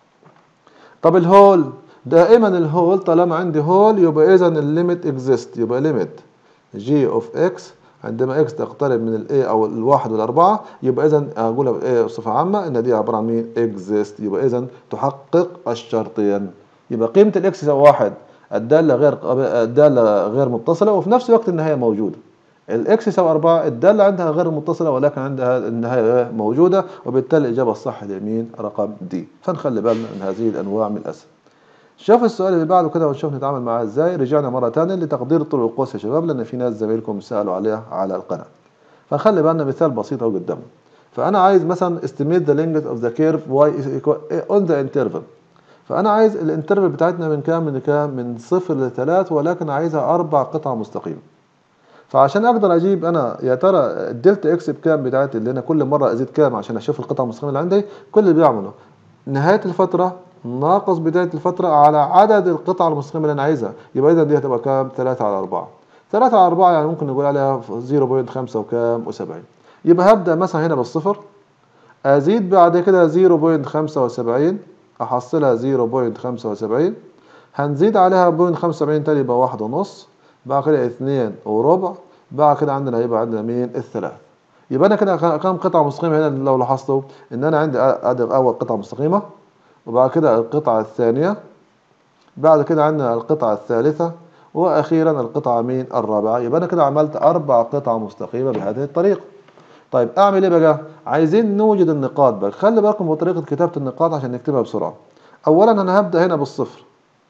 طب الهول دائما الهول طالما عندي هول يبقى اذا الليميت exist يبقى ليميت G of X عندما اكس تقترب من الاي او الواحد والاربعه يبقى اذا اقولها بايه بصفه عامه ان دي عباره عن مين اكزيست يبقى اذا تحقق الشرطين يبقى قيمه الاكس تساوي واحد الداله غير الداله غير متصله وفي نفس الوقت النهايه موجوده الاكس يساوي 4 الداله عندها غير متصله ولكن عندها النهايه موجوده وبالتالي الاجابه الصح اليمين رقم دي فنخلي بالنا من هذه الانواع من الاسئله شوف السؤال اللي بعده كده ونشوف نتعامل معاه ازاي رجعنا مره ثانيه لتقدير طول القوس يا شباب لان في ناس زمايلكم سالوا عليها على القناه فخلي بالنا مثال بسيط اهو قدامه فانا عايز مثلا estimate the length of the curve y is equal on the interval فانا عايز الانترفال بتاعتنا من كام من كام من صفر لثلاث ولكن عايزها اربع قطع مستقيمه فعشان اقدر اجيب انا يا ترى الدلتا اكس بكام بتاعتي اللي انا كل مره ازيد كام عشان اشوف القطع المستقيمه اللي عندي كل اللي بيعمله نهايه الفتره ناقص بداية الفترة على عدد القطع المستقيمة اللي أنا عايزها يبقى إذا دي هتبقى كام؟ 3 على 4
3 على 4 يعني ممكن نقول عليها 0.5 وكام و70 يبقى هبدأ مثلا هنا بالصفر أزيد بعد كده 0.75 أحصلها 0.75 هنزيد عليها 0.75 تاني يبقى واحد ونص بعد كده اتنين وربع بعد كده عندنا هيبقى عندنا مين الثلاث يبقى انا كده كام قطعة مستقيمة هنا لو لاحظتوا ان انا عندي ادي اول قطعة مستقيمة وبعد كده القطعة الثانية بعد كده عندنا القطعة الثالثة واخيرا القطعة مين الرابعة يبقى انا كده عملت اربع قطع مستقيمة بهذه الطريقة طيب اعمل ايه بقى عايزين نوجد النقاط بقى خلي بالكم بطريقة كتابة النقاط عشان نكتبها بسرعة اولا انا هبدأ هنا بالصفر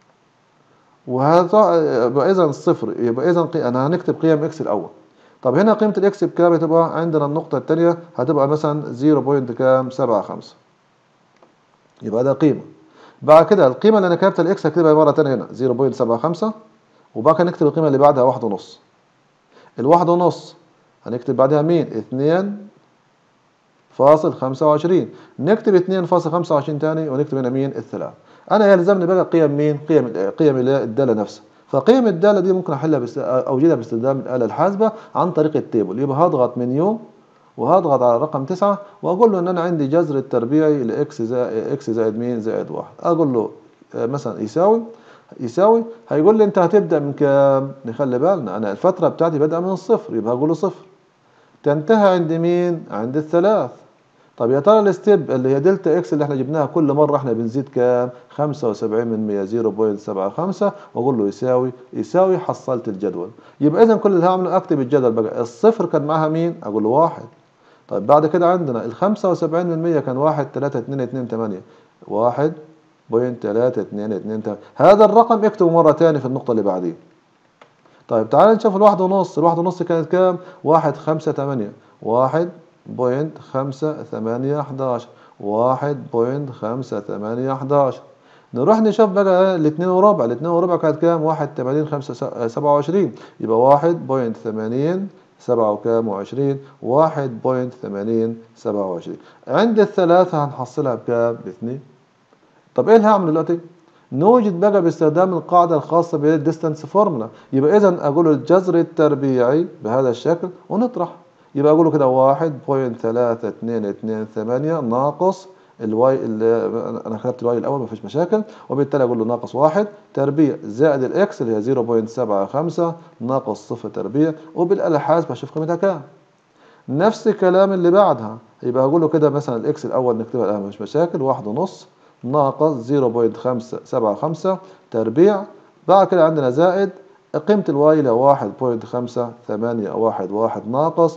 وهذا يبقى اذا الصفر يبقى اذا انا هنكتب قيم اكس الاول طب هنا قيمة الاكس بكام هتبقى عندنا النقطة الثانية هتبقى مثلا 0. كام 75 يبقى ده قيمة بعد كده القيمة اللي انا كتبت الاكس هكتبها مرة ثانية هنا 0.75 وبعد كده نكتب القيمة اللي بعدها واحد ونص الواحد ونص هنكتب بعدها مين 2 فاصل 25 نكتب 2 فاصل 25 تاني ونكتب هنا مين الثلاث انا يلزمني بقى قيم مين قيم قيم الداله نفسها فقيم الداله دي ممكن احلها بس اوجدها باستخدام الاله الحاسبه عن طريق التيبل يبقى هضغط منيو وهضغط على رقم تسعة واقول له ان انا عندي جذر التربيعي لاكس زائد اكس زائد مين زائد واحد اقول له مثلا يساوي يساوي هيقول لي انت هتبدا من كام نخلي بالنا انا الفتره بتاعتي بادئه من الصفر يبقى هقول له صفر تنتهي عند مين عند الثلاث طب يا ترى الستيب اللي هي دلتا اكس اللي احنا جبناها كل مره احنا بنزيد كام 75 من 100 0.75 واقول له يساوي يساوي حصلت الجدول يبقى اذا كل اللي هعمله اكتب الجدول بقى الصفر كان معاها مين اقول له واحد طيب بعد كده عندنا ال 75 من 100 كان 1 3 2 2 8 1 بوينت 3 2 2 8 هذا الرقم اكتبه مره ثانيه في النقطه اللي بعديه طيب تعال نشوف الواحد ونص الواحد ونص كانت كام 1 5 8 1 بوينت خمسة ثمانية أحداش واحد بوينت خمسة ثمانية أحداش نروح نشوف بقى الاثنين وربع الاثنين وربع كانت كام واحد تمانين خمسة سبعة وعشرين يبقى واحد بوينت ثمانين سبعة وكام وعشرين واحد بوينت ثمانين سبعة وعشرين عند الثلاثة هنحصلها بكام باثنين طب ايه اللي هعمل دلوقتي نوجد بقى باستخدام القاعدة الخاصة بالديستانس فورمولا يبقى إذا أقول الجذر التربيعي بهذا الشكل ونطرح يبقى أقوله كده واحد بوينت ثلاثة اتنين اتنين ثمانية ناقص الواي اللي أنا كتبت الواي الأول مفيش مشاكل وبالتالي أقول له ناقص واحد تربيع زائد الإكس اللي هي 0.75 ناقص صفر تربيع وبالآلة الحاسبة أشوف قيمتها كام نفس الكلام اللي بعدها يبقى أقول له كده مثلا الإكس الأول نكتبها الآن مفيش مشاكل واحد ونص ناقص 0.575 تربيع بعد كده عندنا زائد قيمة الواي ل 1.581 ناقص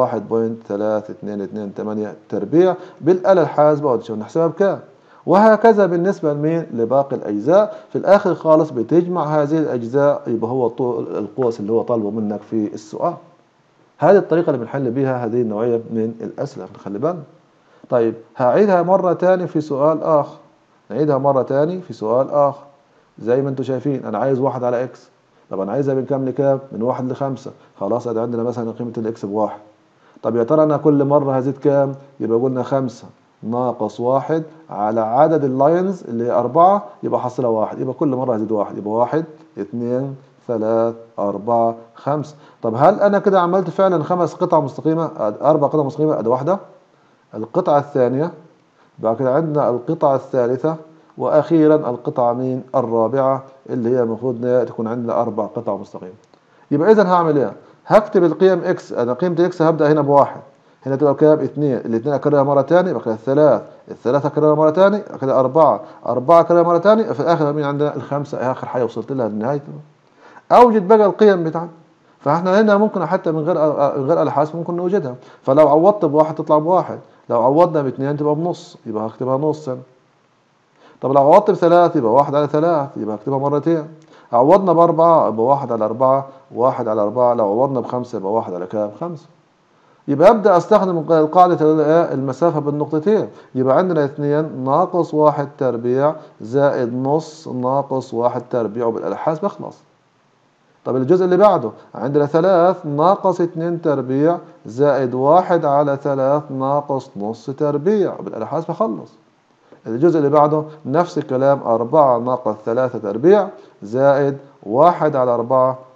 1.3228 تربيع بالآلة الحاسبة ونشوف نحسبها بكام وهكذا بالنسبة لمين لباقي الأجزاء في الآخر خالص بتجمع هذه الأجزاء يبقى هو القوس اللي هو طالبه منك في السؤال هذه الطريقة اللي بنحل بها هذه النوعية من الأسئلة نخلي بالنا طيب هعيدها مرة تاني في سؤال آخر نعيدها مرة تاني في سؤال آخر زي ما انتم شايفين أنا عايز واحد على إكس طب أنا عايزها من كام لكام من واحد لخمسة خلاص أدي عندنا مثلا قيمة الإكس بواحد طب يا ترى أنا كل مرة هزيد كام يبقى قلنا خمسة ناقص واحد على عدد اللاينز اللي هي أربعة يبقى حصلها واحد يبقى كل مرة هزيد واحد يبقى واحد اثنين ثلاث أربعة خمس طب هل أنا كده عملت فعلا خمس قطع مستقيمة أربع قطع مستقيمة أدي واحدة القطعة الثانية بعد كده عندنا القطعة الثالثة وأخيرا القطعة مين الرابعة اللي هي المفروض تكون عندنا أربع قطع مستقيمة يبقى إذا هعمل إيه؟ هكتب القيم إكس أنا قيمة إكس هبدأ هنا بواحد هنا تبقى كام؟ اثنين، الاثنين أكررها مرة ثانية يبقى كده الثلاث، الثلاثة أكررها مرة ثانية كده أربعة، أربعة أكررها مرة ثانية في الآخر مين عندنا الخمسة آخر حاجة وصلت لها لنهاية أوجد بقى القيم بتاعتي فاحنا هنا ممكن حتى من غير من غير آلة حاسبة ممكن نوجدها فلو عوضت بواحد تطلع بواحد لو عوضنا باثنين تبقى بنص يبقى هكتبها نص هنا طب لو عوضت بثلاث يبقى واحد على ثلاث يبقى هكتبها مرتين عوضنا بأربعة يبقى واحد على أربعة واحد على أربعة لو عوضنا بخمسة يبقى واحد على كام خمسة يبقى أبدأ أستخدم قاعدة المسافة بالنقطتين يبقى عندنا اثنين ناقص واحد تربيع زائد نص ناقص واحد تربيع وبالألحاس بخلص طب الجزء اللي بعده عندنا ثلاث ناقص اتنين تربيع زائد واحد على ثلاث ناقص نص تربيع بالألحاس بخلص الجزء اللي بعده نفس الكلام أربعة ناقص ثلاثة تربيع زائد واحد على أربعة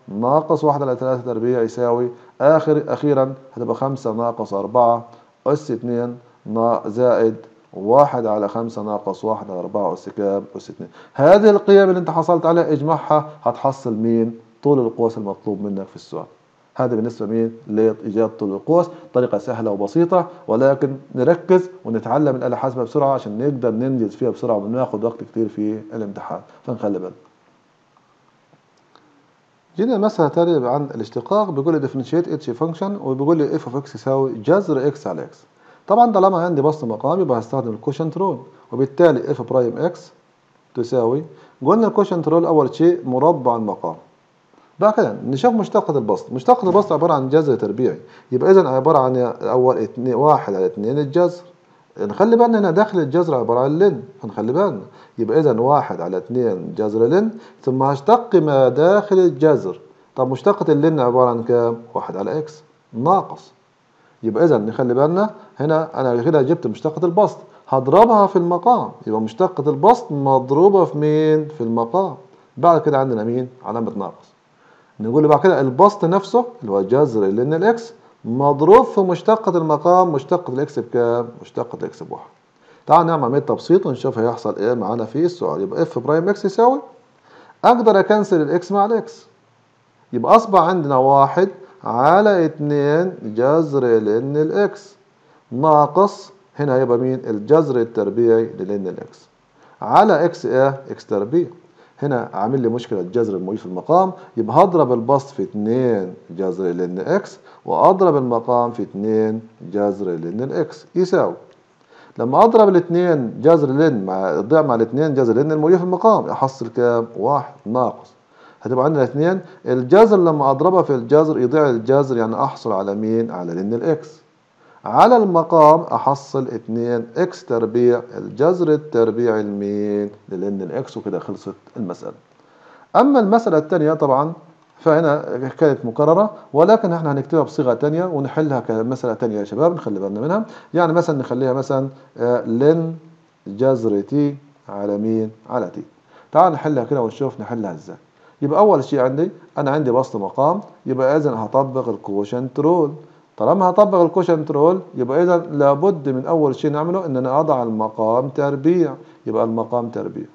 ناقص واحد على ثلاثة تربيع يساوي آخر أخيرا هتبقى خمسة ناقص أربعة أس اتنين زائد واحد على خمسة ناقص واحد على أربعة أس كام أس اتنين هذه القيم اللي أنت حصلت عليها اجمعها هتحصل مين طول القوس المطلوب منك في السؤال هذا بالنسبة مين لإيجاد طول القوس طريقة سهلة وبسيطة ولكن نركز ونتعلم الآلة الحاسبة بسرعة عشان نقدر ننجز فيها بسرعة وناخد وقت كتير في الامتحان فنخلي بالنا جينا مسألة تانية عن الاشتقاق بيقول لي differentiate اتش فانكشن وبيقول لي اف اوف اكس يساوي جذر اكس على اكس طبعا طالما عندي بسط مقام يبقى هستخدم الكوشنت رول وبالتالي اف برايم اكس تساوي قلنا الكوشنت رول اول شيء مربع المقام بعد كده نشوف مشتقة البسط مشتقة البسط عبارة عن جذر تربيعي يبقى إذا عبارة عن أول اتنين واحد على اتنين الجذر نخلي بالنا هنا داخل الجذر عبارة عن لن فنخلي بالنا يبقى إذا واحد على اتنين جذر لن ثم هشتق ما داخل الجذر طب مشتقة اللن عبارة عن كام؟ واحد على إكس ناقص يبقى إذا نخلي بالنا هنا أنا كده جبت مشتقة البسط هضربها في المقام يبقى مشتقة البسط مضروبة في مين؟ في المقام بعد كده عندنا مين؟ علامة ناقص نقول بعد كده البسط نفسه اللي هو جذر لن الاكس مضروب في مشتقة المقام مشتقة الاكس بكام؟ مشتقة الاكس بواحد. تعال نعمل عملية تبسيط ونشوف هيحصل ايه معانا في السؤال يبقى اف برايم اكس يساوي اقدر اكنسل الاكس مع الاكس يبقى اصبح عندنا واحد على اتنين جذر لن الاكس ناقص هنا هيبقى مين؟ الجذر التربيعي للن الاكس على اكس ايه؟ اكس تربيع هنا عامل لي مشكلة جذر الموجود في المقام يبقى هضرب البسط في 2 جذر لن اكس واضرب المقام في 2 جذر لن الاكس يساوي لما اضرب الاثنين جذر لن مع الضع مع الاثنين جذر لن الموجود في المقام احصل كام؟ واحد ناقص هتبقى عندنا اثنين الجذر لما اضربها في الجذر يضيع الجذر يعني احصل على مين؟ على لن الاكس على المقام احصل 2 اكس تربيع الجذر التربيعي لمين لان الاكس وكده خلصت المسألة اما المسألة الثانية طبعا فهنا كانت مكررة ولكن احنا هنكتبها بصيغة تانية ونحلها كمسألة تانية يا شباب نخلي بالنا منها يعني مثلا نخليها مثلا لن جذر تي على مين على تي تعال نحلها كده ونشوف نحلها ازاي يبقى اول شيء عندي انا عندي بسط مقام يبقى اذا هطبق الكوشنت رول طالما هطبق الكوشنت رول يبقى اذا لابد من اول شيء نعمله ان انا اضع المقام تربيع يبقى المقام تربيع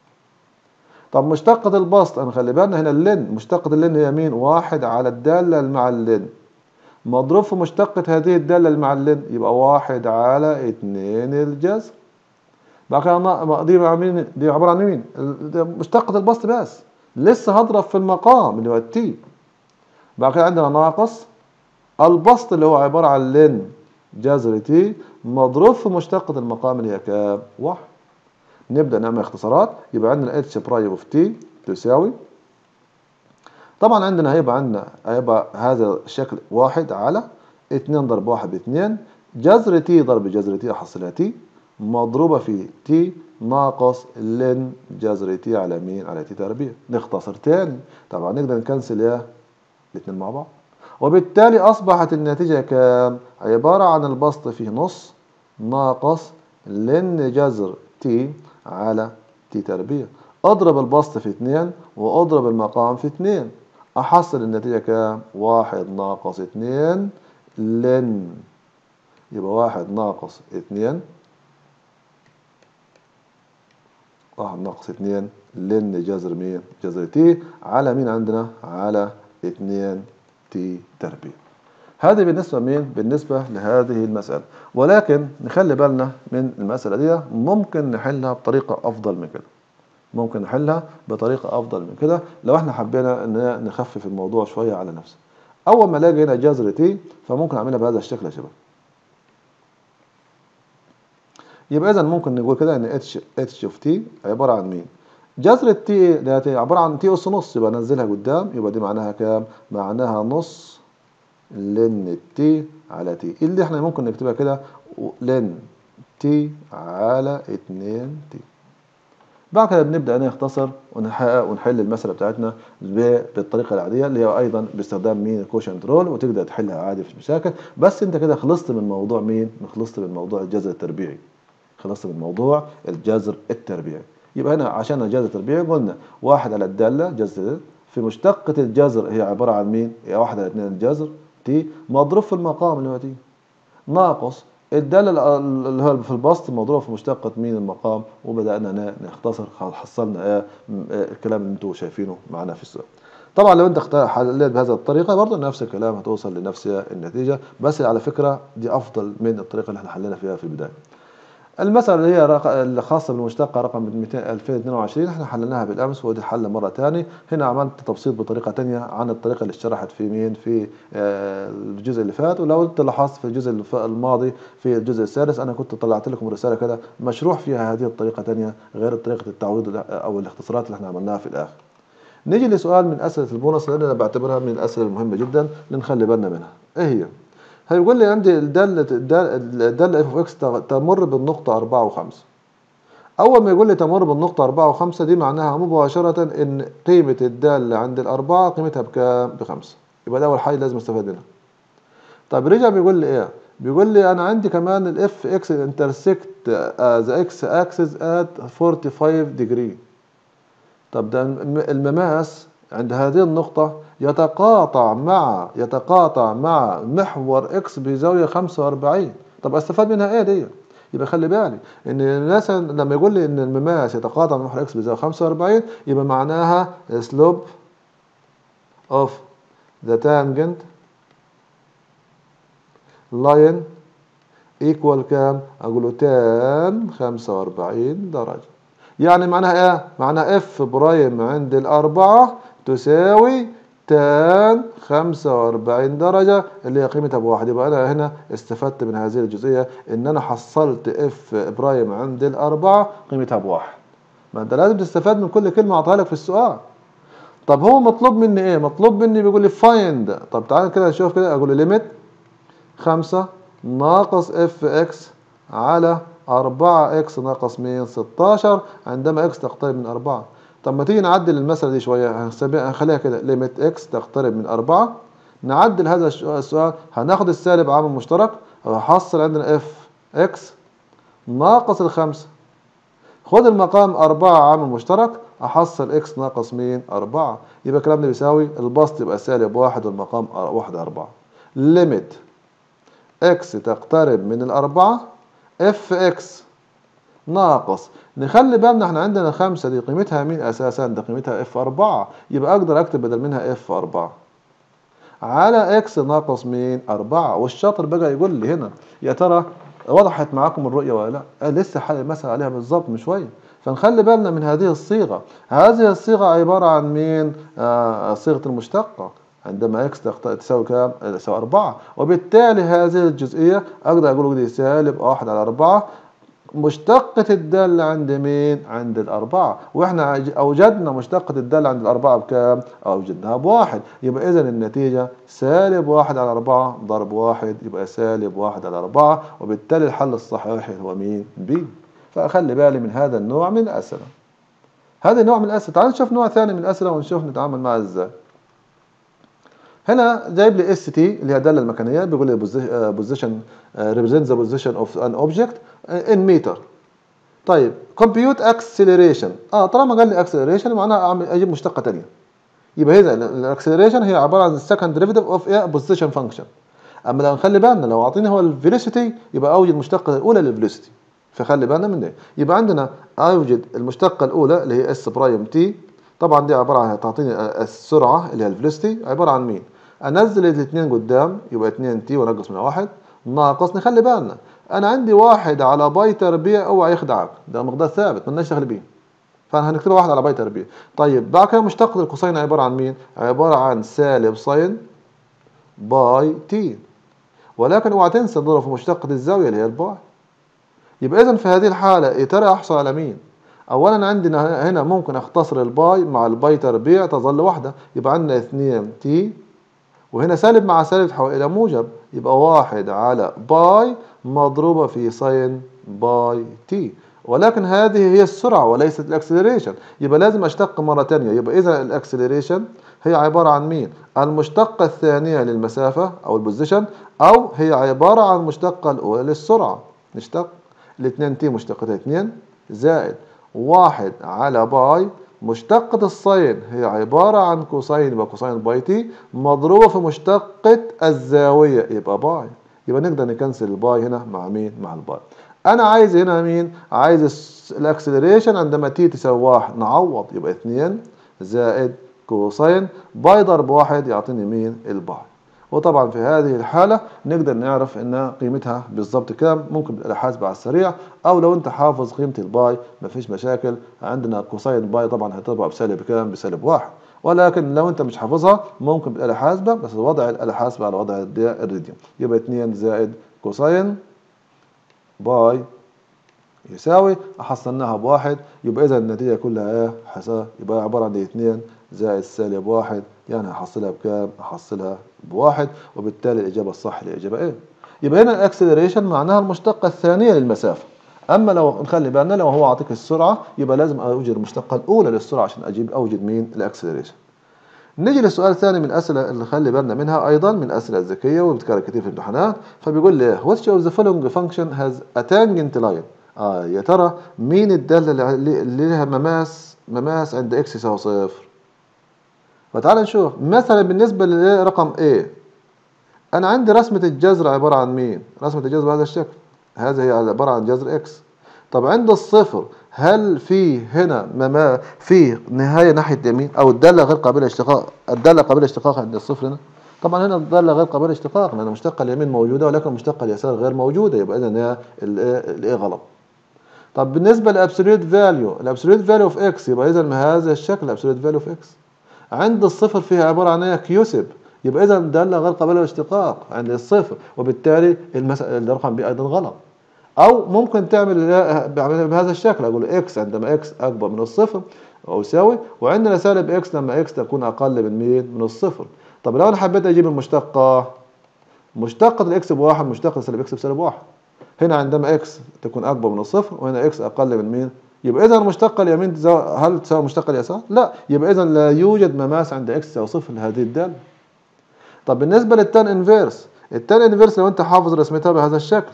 طب مشتقة البسط انا خلي بالنا هنا اللن مشتقة اللن هي مين واحد على الدالة مع اللن مضروب في مشتقة هذه الدالة مع اللن يبقى واحد على اتنين الجذر بعد كده دي مين دي عبارة عن مين مشتقة البسط بس لسه هضرب في المقام اللي هو التي بعد كده عندنا ناقص البسط اللي هو عبارة عن لن جذر تي مضروب في مشتقة المقام اللي هي كام؟ واحد. نبدأ نعمل اختصارات يبقى عندنا اتش برايم اوف تي تساوي طبعا عندنا هيبقى عندنا هيبقى هذا الشكل واحد على اتنين ضرب واحد باتنين جذر تي ضرب جذر تي احصلها تي مضروبة في تي ناقص لن جذر تي على مين؟ على تي تربيع نختصر تاني طبعا نقدر نكنسل ايه؟ الاتنين مع بعض وبالتالي أصبحت النتيجة كام؟ عبارة عن البسط فيه نص ناقص لن جذر تي على تي تربيع أضرب البسط في اتنين وأضرب المقام في اتنين أحصل النتيجة كام؟ واحد ناقص اتنين لن يبقى واحد ناقص اتنين واحد ناقص اتنين لن جذر مين؟ جذر تي على مين عندنا؟ على اتنين تي تربيع هذه بالنسبة مين؟ بالنسبة لهذه المسألة ولكن نخلي بالنا من المسألة دي ممكن نحلها بطريقة أفضل من كده ممكن نحلها بطريقة أفضل من كده لو احنا حبينا ان نخفف الموضوع شوية على نفسه أول ما الاقي هنا جذر تي فممكن أعملها بهذا الشكل يا شباب يبقى إذا ممكن نقول كده إن اتش اتش اوف تي عبارة عن مين؟ جذر التي ده عبارة عن تي أس نص يبقى ننزلها قدام يبقى دي معناها كام؟ معناها نص لن التي على تي اللي احنا ممكن نكتبها كده لن تي على اتنين تي بعد كده بنبدأ نختصر ونحقق ونحل المسألة بتاعتنا بالطريقة العادية اللي هي أيضا باستخدام مين الكوشنت رول وتقدر تحلها عادي في مشاكل بس أنت كده خلصت من موضوع مين؟ خلصت من موضوع الجذر التربيعي خلصت من موضوع الجذر التربيعي يبقى هنا عشان الجذر التربيعي قلنا واحد على الدالة جذر في مشتقة الجذر هي عبارة عن مين؟ هي واحد على اتنين الجذر تي مضروب في المقام اللي هو تي ناقص الدالة ال- اللي هو في البسط مضروبة في مشتقة مين المقام وبدأنا ن- نختصر خلاص حصلنا ايه م- آه، الكلام اللي انتوا شايفينه معنا في السؤال طبعا لو انت اخت- حليت بهذه الطريقة برضه نفس الكلام هتوصل لنفس النتيجة بس على فكرة دي أفضل من الطريقة اللي احنا حلينا فيها في البداية المسألة اللي هي رق... الخاصة بالمشتقة رقم 200 2022 احنا حليناها بالأمس ودي حل مرة تاني هنا عملت تبسيط بطريقة تانية عن الطريقة اللي اشترحت في مين في آه، الجزء اللي فات ولو انت لاحظت في الجزء الف- الماضي في الجزء السادس أنا كنت طلعت لكم رسالة كده مشروح فيها هذه الطريقة تانية غير طريقة التعويض اللي- أو الاختصارات اللي احنا عملناها في الآخر نيجي لسؤال من أسئلة البونص لأن أنا بعتبرها من الأسئلة المهمة جدا اللي نخلي بالنا منها إيه هي؟ هيقول لي عندي الدالة الدالة الدالة اف اوف اكس تمر بالنقطة أربعة وخمسة أول ما يقول لي تمر بالنقطة أربعة وخمسة دي معناها مباشرة إن قيمة الدالة عند الأربعة قيمتها بكام؟ بخمسة يبقى ده أول حاجة لازم استفاد منها طيب رجع بيقول لي إيه؟ بيقول لي أنا عندي كمان الاف اكس انترسكت ذا اكس اكسس ات 45 ديجري طب ده الم- المماس عند هذه النقطة يتقاطع مع يتقاطع مع محور اكس بزاوية 45 طب استفاد منها ايه دي؟ يبقى خلي بالي ان مثلا لما يقول لي ان المماس يتقاطع مع محور اكس بزاوية 45 يبقى معناها slope of the tangent line equal كام؟ اقول له tan 45 درجة يعني معناها ايه؟ معناها اف برايم عند الأربعة تساوي تان 45 درجة اللي هي قيمتها بواحد يبقى أنا هنا استفدت من هذه الجزئية إن أنا حصلت اف برايم عند الأربعة قيمتها بواحد ما أنت لازم تستفاد من كل كلمة أعطيها لك في السؤال طب هو مطلوب مني إيه؟ مطلوب مني بيقول لي فايند طب تعال كده نشوف كده أقول له ليميت خمسة ناقص اف اكس على أربعة اكس ناقص مين ستاشر عندما اكس تقترب من أربعة طب ما تيجي نعدل المسألة دي شوية هنسميها- هنخليها كده ليميت اكس تقترب من أربعة نعدل هذا الش- السؤال هناخد السالب عامل مشترك وهحصل عندنا اف اكس ناقص الخمسة خد المقام أربعة عامل مشترك أحصل إكس ناقص مين؟ أربعة يبقى الكلام ده بيساوي البسط يبقى سالب واحد والمقام أر- واحد أربعة ليميت إكس تقترب من الأربعة إف إكس ناقص نخلي بالنا احنا عندنا خمسة دي قيمتها مين أساسا؟ ده قيمتها إف أربعة يبقى أقدر أكتب بدل منها إف أربعة على إكس ناقص مين؟ أربعة والشاطر بقى يقول لي هنا يا ترى وضحت معاكم الرؤية ولا لا؟ آه لسه حل المسألة عليها بالظبط من شوية فنخلي بالنا من هذه الصيغة هذه الصيغة عبارة عن مين؟ آه صيغة المشتقة عندما اكس تخت- تساوي كام؟ آه، تساوي أربعة وبالتالي هذه الجزئية أقدر أقول دي سالب واحد على أربعة مشتقة الدالة عند مين؟ عند الأربعة وإحنا عج- أوجدنا مشتقة الدالة عند الأربعة بكام؟ أوجدناها بواحد يبقى إذا النتيجة سالب واحد على أربعة ضرب واحد يبقى سالب واحد على أربعة وبالتالي الحل الصحيح هو مين؟ بي فأخلي بالي من هذا النوع من الأسئلة هذا نوع من الأسئلة تعال نشوف نوع ثاني من الأسئلة ونشوف نتعامل معها إزاي هنا جايب لي اس تي اللي هي الداله المكانيه بيقول لي بوزيشن ريبريزنت ذا بوزيشن اوف ان اوبجكت ان متر طيب كومبيوت اكسلريشن اه طالما قال لي اكسلريشن معناها اعمل اجيب مشتقه ثانيه يبقى هنا الاكسلريشن هي عباره عن السكند ديريفيتيف اوف ايه بوزيشن فانكشن اما لو نخلي بالنا لو اعطيني هو الفيلوسيتي يبقى اوجد المشتقه الاولى للفيلوسيتي فخلي بالنا من ده يبقى عندنا اوجد المشتقه الاولى اللي هي اس برايم تي طبعا دي عباره عن تعطيني السرعه اللي هي الفيلوسيتي عباره عن مين انزل الاثنين قدام يبقى 2 تي وانقص منها واحد ناقص نخلي بالنا انا عندي واحد على باي تربيع اوعى يخدعك ده مقدار ثابت مالناش دخل بيه فانا هنكتبها واحد على باي تربيع طيب بعد كده مشتقة الكوساين عبارة عن مين؟ عبارة عن سالب ساين باي تي ولكن اوعى تنسى نضرب في مشتقة الزاوية اللي هي الباي يبقى اذا في هذه الحالة يا ترى احصل على مين؟ اولا عندنا هنا ممكن اختصر الباي مع الباي تربيع تظل واحدة يبقى عندنا 2 تي وهنا سالب مع سالب تحول إلى موجب يبقى واحد على باي مضروبة في ساين باي تي ولكن هذه هي السرعة وليست الاكسلريشن يبقى لازم اشتق مرة تانية يبقى إذا الاكسلريشن هي عبارة عن مين؟ المشتقة الثانية للمسافة أو البوزيشن أو هي عبارة عن المشتقة الأولى للسرعة نشتق الاثنين تي مشتقتها اثنين زائد واحد على باي مشتقة الساين هي عبارة عن كوساين يبقى كوساين باي تي مضروبة في مشتقة الزاوية يبقى باي يبقى نقدر نكنسل الباي هنا مع مين؟ مع الباي أنا عايز هنا مين؟ عايز الأكسلريشن عندما تي تساوي واحد نعوض يبقى اتنين زائد كوساين باي ضرب واحد يعطيني مين؟ الباي وطبعا في هذه الحالة نقدر نعرف ان قيمتها بالظبط كام ممكن بالحاسبة على السريع او لو انت حافظ قيمة الباي مفيش مشاكل عندنا كوساين باي طبعا هتطبع بسالب كام بسالب واحد ولكن لو انت مش حافظها ممكن بالآلة الحاسبة بس وضع الآلة الحاسبة على وضع الراديان يبقى 2 زائد كوساين باي يساوي حصلناها بواحد يبقى اذا النتيجة كلها ايه حساب يبقى عبارة عن 2 زائد سالب واحد يعني هحصلها بكام؟ هحصلها بواحد وبالتالي الإجابة الصح الإجابة إيه؟ يبقى هنا الأكسلريشن معناها المشتقة الثانية للمسافة أما لو نخلي بالنا لو هو أعطيك السرعة يبقى لازم أوجد المشتقة الأولى للسرعة عشان أجيب أوجد مين؟ الأكسلريشن نيجي للسؤال الثاني من الأسئلة اللي خلي بالنا منها أيضا من الأسئلة الذكية وبتكرر كتير في الامتحانات فبيقول لي which of the following function has a tangent line آه يا ترى مين الدالة اللي لها مماس مماس عند x يساوي صفر فتعال نشوف مثلا بالنسبة لرقم A أنا عندي رسمة الجذر عبارة عن مين؟ رسمة الجذر بهذا الشكل هذه هي عبارة عن جذر X طب عند الصفر هل في هنا مما في نهاية ناحية اليمين أو الدالة غير قابلة للاشتقاق الدالة قابلة للاشتقاق عند الصفر هنا طبعا هنا الدالة غير قابلة للاشتقاق لأن المشتقة اليمين موجودة ولكن المشتقة اليسار غير موجودة يبقى إذا الإيه غلط طب بالنسبة للأبسوليوت فاليو الأبسوليوت فاليو اوف إكس يبقى إذا هذا الشكل أبسوليوت فاليو اوف إكس عند الصفر فيها عبارة عن ايه كيوسب يبقى اذا دالة غير قابلة للاشتقاق عند الصفر وبالتالي المسألة الرقم بي ايضا غلط او ممكن تعمل بهذا الشكل اقول اكس عندما اكس اكبر من الصفر او يساوي وعندنا سالب اكس لما اكس تكون اقل من مين من الصفر طب لو انا حبيت اجيب المشتقة مشتقة الاكس بواحد مشتقة سالب اكس بسالب واحد هنا عندما اكس تكون اكبر من الصفر وهنا اكس اقل من مين يبقى اذا المشتقه اليمين هل تساوي المشتقه اليسار؟ لا يبقى اذا لا يوجد مماس عند اكس تساوي صفر لهذه الداله. طب بالنسبه للتان انفيرس التان انفيرس لو انت حافظ رسمتها بهذا الشكل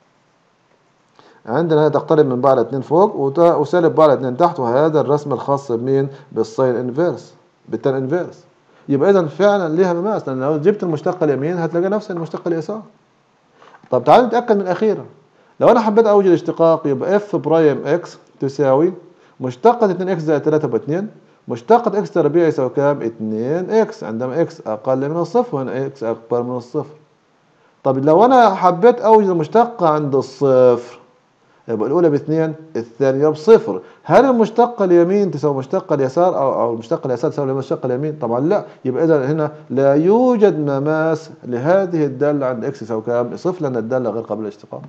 عندنا تقترب من بعض الاثنين فوق وسالب بعض الاثنين تحت وهذا الرسم الخاص بمين؟ بالساين انفيرس بالتان انفيرس يبقى اذا فعلا ليها مماس لان لو جبت المشتقه اليمين هتلاقي نفس المشتقه اليسار. طب تعال نتاكد من الاخيره لو انا حبيت اوجد اشتقاق يبقى اف برايم اكس تساوي مشتقة 2 اكس زائد 3 ب 2 مشتقة اكس تربيع يساوي كام؟ 2 اكس عندما اكس اقل من الصفر وهنا اكس اكبر من الصفر طب لو انا حبيت اوجد المشتقة عند الصفر يبقى الاولى باثنين الثانية بصفر هل المشتقة اليمين تساوي المشتقة اليسار او او المشتقة اليسار تساوي المشتقة اليمين؟ طبعا لا يبقى اذا هنا لا يوجد مماس لهذه الدالة عند اكس يساوي كام؟ صفر لان الدالة غير قابلة للاشتقاق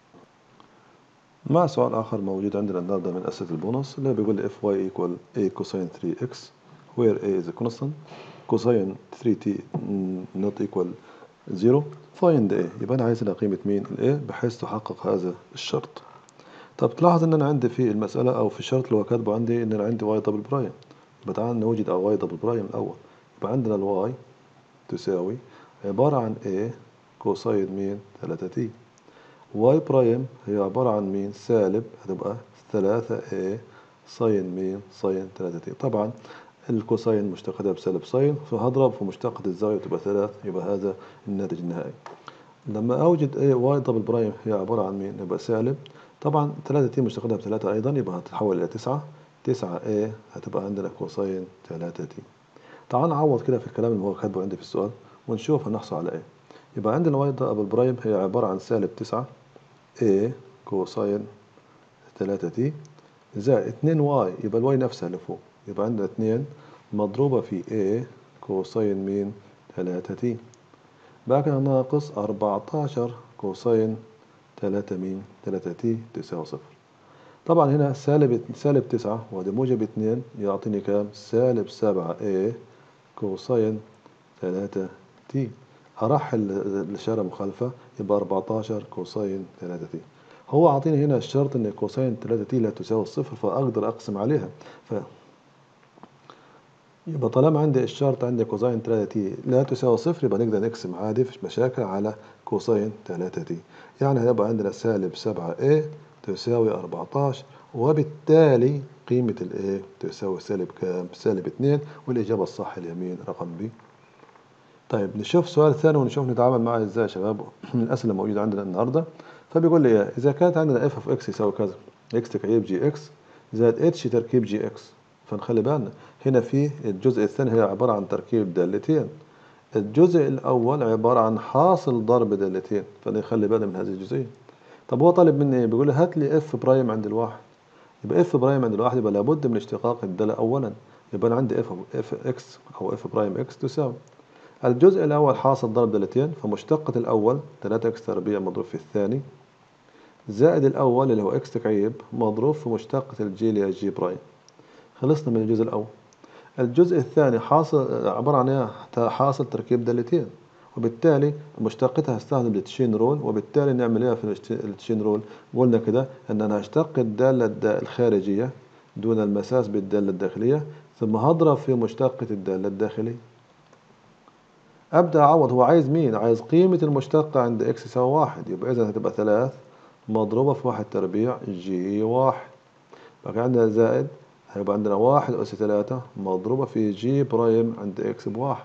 مع سؤال آخر موجود عندنا النهاردة من أسئلة البونص اللي بيقول لي if y equal a cosine 3x where a is a constant cosine 3t not equal 0 find a يبقى أنا عايز هنا قيمة مين ال a بحيث تحقق هذا الشرط طب تلاحظ إن أنا عندي في المسألة أو في الشرط اللي هو كاتبه عندي إن أنا عندي y دبل برايم يبقى تعال نوجد y دبل برايم الأول يبقى عندنا ال y تساوي عبارة عن a كوساين مين 3t واي برايم هي عبارة عن مين سالب هتبقى ثلاثة A ساين مين ساين ثلاثة تي طبعا الكوساين مشتقتها بسالب ساين فهضرب في مشتقة الزاوية تبقى ثلاث يبقى هذا الناتج النهائي لما أوجد A واي دبل برايم هي عبارة عن مين يبقى سالب طبعا ثلاثة تي مشتقتها بثلاثة أيضا يبقى هتتحول إلى تسعة تسعة A هتبقى عندنا كوساين ثلاثة تي تعال نعوض كده في الكلام اللي هو كاتبه عندي في السؤال ونشوف هنحصل على إيه يبقى عندنا واي دبل برايم هي عبارة عن سالب تسعة A كوساين تلاتة تي زائد اتنين واي يبقى الواي نفسها اللي فوق يبقى عندنا اتنين مضروبة في A كوساين مين تلاتة تي بعد كده ناقص أربعتاشر كوساين تلاتة مين تلاتة تي تساوي صفر طبعا هنا سالب سالب تسعة وادي موجب اتنين يعطيني كام سالب سبعة A كوساين تلاتة تي هرحل الإشارة مخالفة يبقى 14 كوساين 3 تي هو عاطيني هنا الشرط ان كوساين 3 تي لا تساوي الصفر فاقدر اقسم عليها ف يبقى طالما عندي الشرط عندي كوساين 3 تي لا تساوي صفر يبقى نقدر نقسم عادي مفيش مشاكل على كوساين 3 تي يعني هيبقى عندنا سالب 7 a تساوي 14 وبالتالي قيمة ال A تساوي سالب كام؟ سالب اتنين والإجابة الصح اليمين رقم B طيب نشوف سؤال ثاني ونشوف نتعامل معاه ازاي يا شباب من الأسئلة الموجودة عندنا النهاردة فبيقول لي ايه إذا كانت عندنا f of x يساوي كذا x تكعيب جي اكس زائد h تركيب جي اكس فنخلي بالنا هنا في الجزء الثاني هي عبارة عن تركيب دالتين الجزء الأول عبارة عن حاصل ضرب دالتين فنخلي بالنا من هذه الجزئية طب هو طالب مني ايه؟ بيقول لي هات لي اف برايم عند الواحد يبقى اف برايم عند الواحد يبقى لابد من اشتقاق الدالة أولا يبقى أنا عندي اف اف اكس أو اف برايم اكس تساوي الجزء الأول حاصل ضرب دالتين فمشتقة الأول 3 اكس تربيع مضروب في الثاني زائد الأول اللي هو اكس تكعيب مضروب في مشتقة الجي اللي هي جي برايم خلصنا من الجزء الأول الجزء الثاني حاصل عبارة عن ايه؟ حاصل تركيب دالتين وبالتالي مشتقتها هستخدم التشين رول وبالتالي نعمل ايه في التشين رول قلنا كده ان انا هشتق الدالة الخارجية دون المساس بالدالة الداخلية ثم هضرب في مشتقة الدالة الداخلية ابدا اعوض هو عايز مين عايز قيمة المشتقة عند اكس يساوي واحد يبقى اذا هتبقى ثلاث مضروبة في واحد تربيع جي واحد بقى عندنا زائد هيبقى عندنا واحد أس ثلاثة مضروبة في جي برايم عند إكس بواحد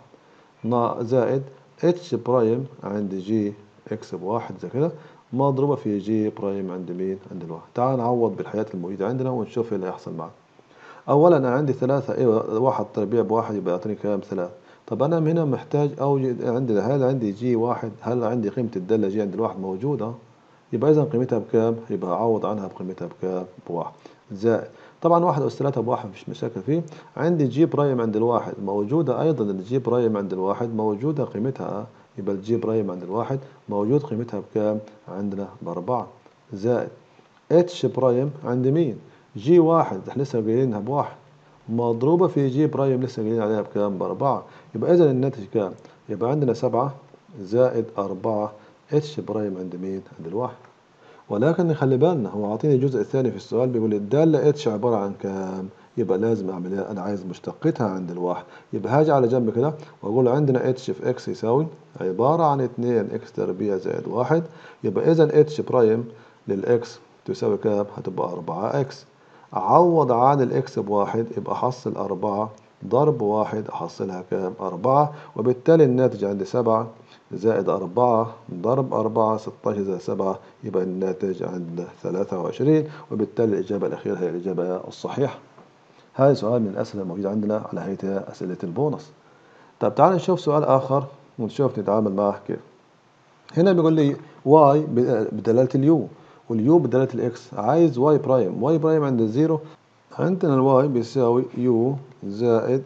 زائد اتش برايم عند جي إكس بواحد زي كده مضروبة في جي برايم عند مين؟ عند الواحد تعال نعوض بالحياة الموجودة عندنا ونشوف اللي هيحصل معنا أولا أنا عندي ثلاثة إيه واحد تربيع بواحد يبقى يعطيني كام ثلاثة طب أنا هنا محتاج أوجد عندي هل عندي جي واحد هل عندي قيمة الدالة جي عند الواحد موجودة؟ يبقى إذا قيمتها بكام؟ يبقى أعوض عنها بقيمتها بكام؟ بواحد زائد طبعا واحد أس ثلاثة بواحد مفيش مشاكل فيه عندي جي برايم عند الواحد موجودة أيضا الجي برايم عند الواحد موجودة قيمتها يبقى الجي برايم عند الواحد موجود قيمتها بكام؟ عندنا بأربعة زائد اتش برايم عند مين؟ جي واحد احنا لسه قايلينها بواحد مضروبة في جي برايم لسه قايلين عليها بكام؟ بأربعة يبقى إذا الناتج كام؟ يبقى عندنا سبعة زائد أربعة اتش برايم عند مين؟ عند الواحد ولكن خلي بالنا هو عاطيني الجزء الثاني في السؤال بيقول لي الدالة اتش عبارة عن كام؟ يبقى لازم اعمل ايه؟ انا عايز مشتقتها عند الواحد يبقى هاجي على جنب كده واقول عندنا اتش في اكس يساوي عبارة عن 2 اكس تربيع زائد واحد يبقى اذا اتش برايم للاكس تساوي كام؟ هتبقى 4 اكس اعوض عن الاكس بواحد يبقى احصل 4 ضرب واحد احصلها كام؟ 4 وبالتالي الناتج عندي 7 زائد أربعة ضرب أربعة ستاشر زائد سبعة يبقى الناتج عندنا ثلاثة وعشرين وبالتالي الإجابة الأخيرة هي الإجابة الصحيحة هذا سؤال من الأسئلة الموجودة عندنا على هيئة أسئلة البونص طب تعال نشوف سؤال آخر ونشوف نتعامل معه كيف هنا بيقول لي واي بدلالة اليو واليو بدلالة الإكس عايز واي برايم واي برايم عند الزيرو عندنا الواي بيساوي يو زائد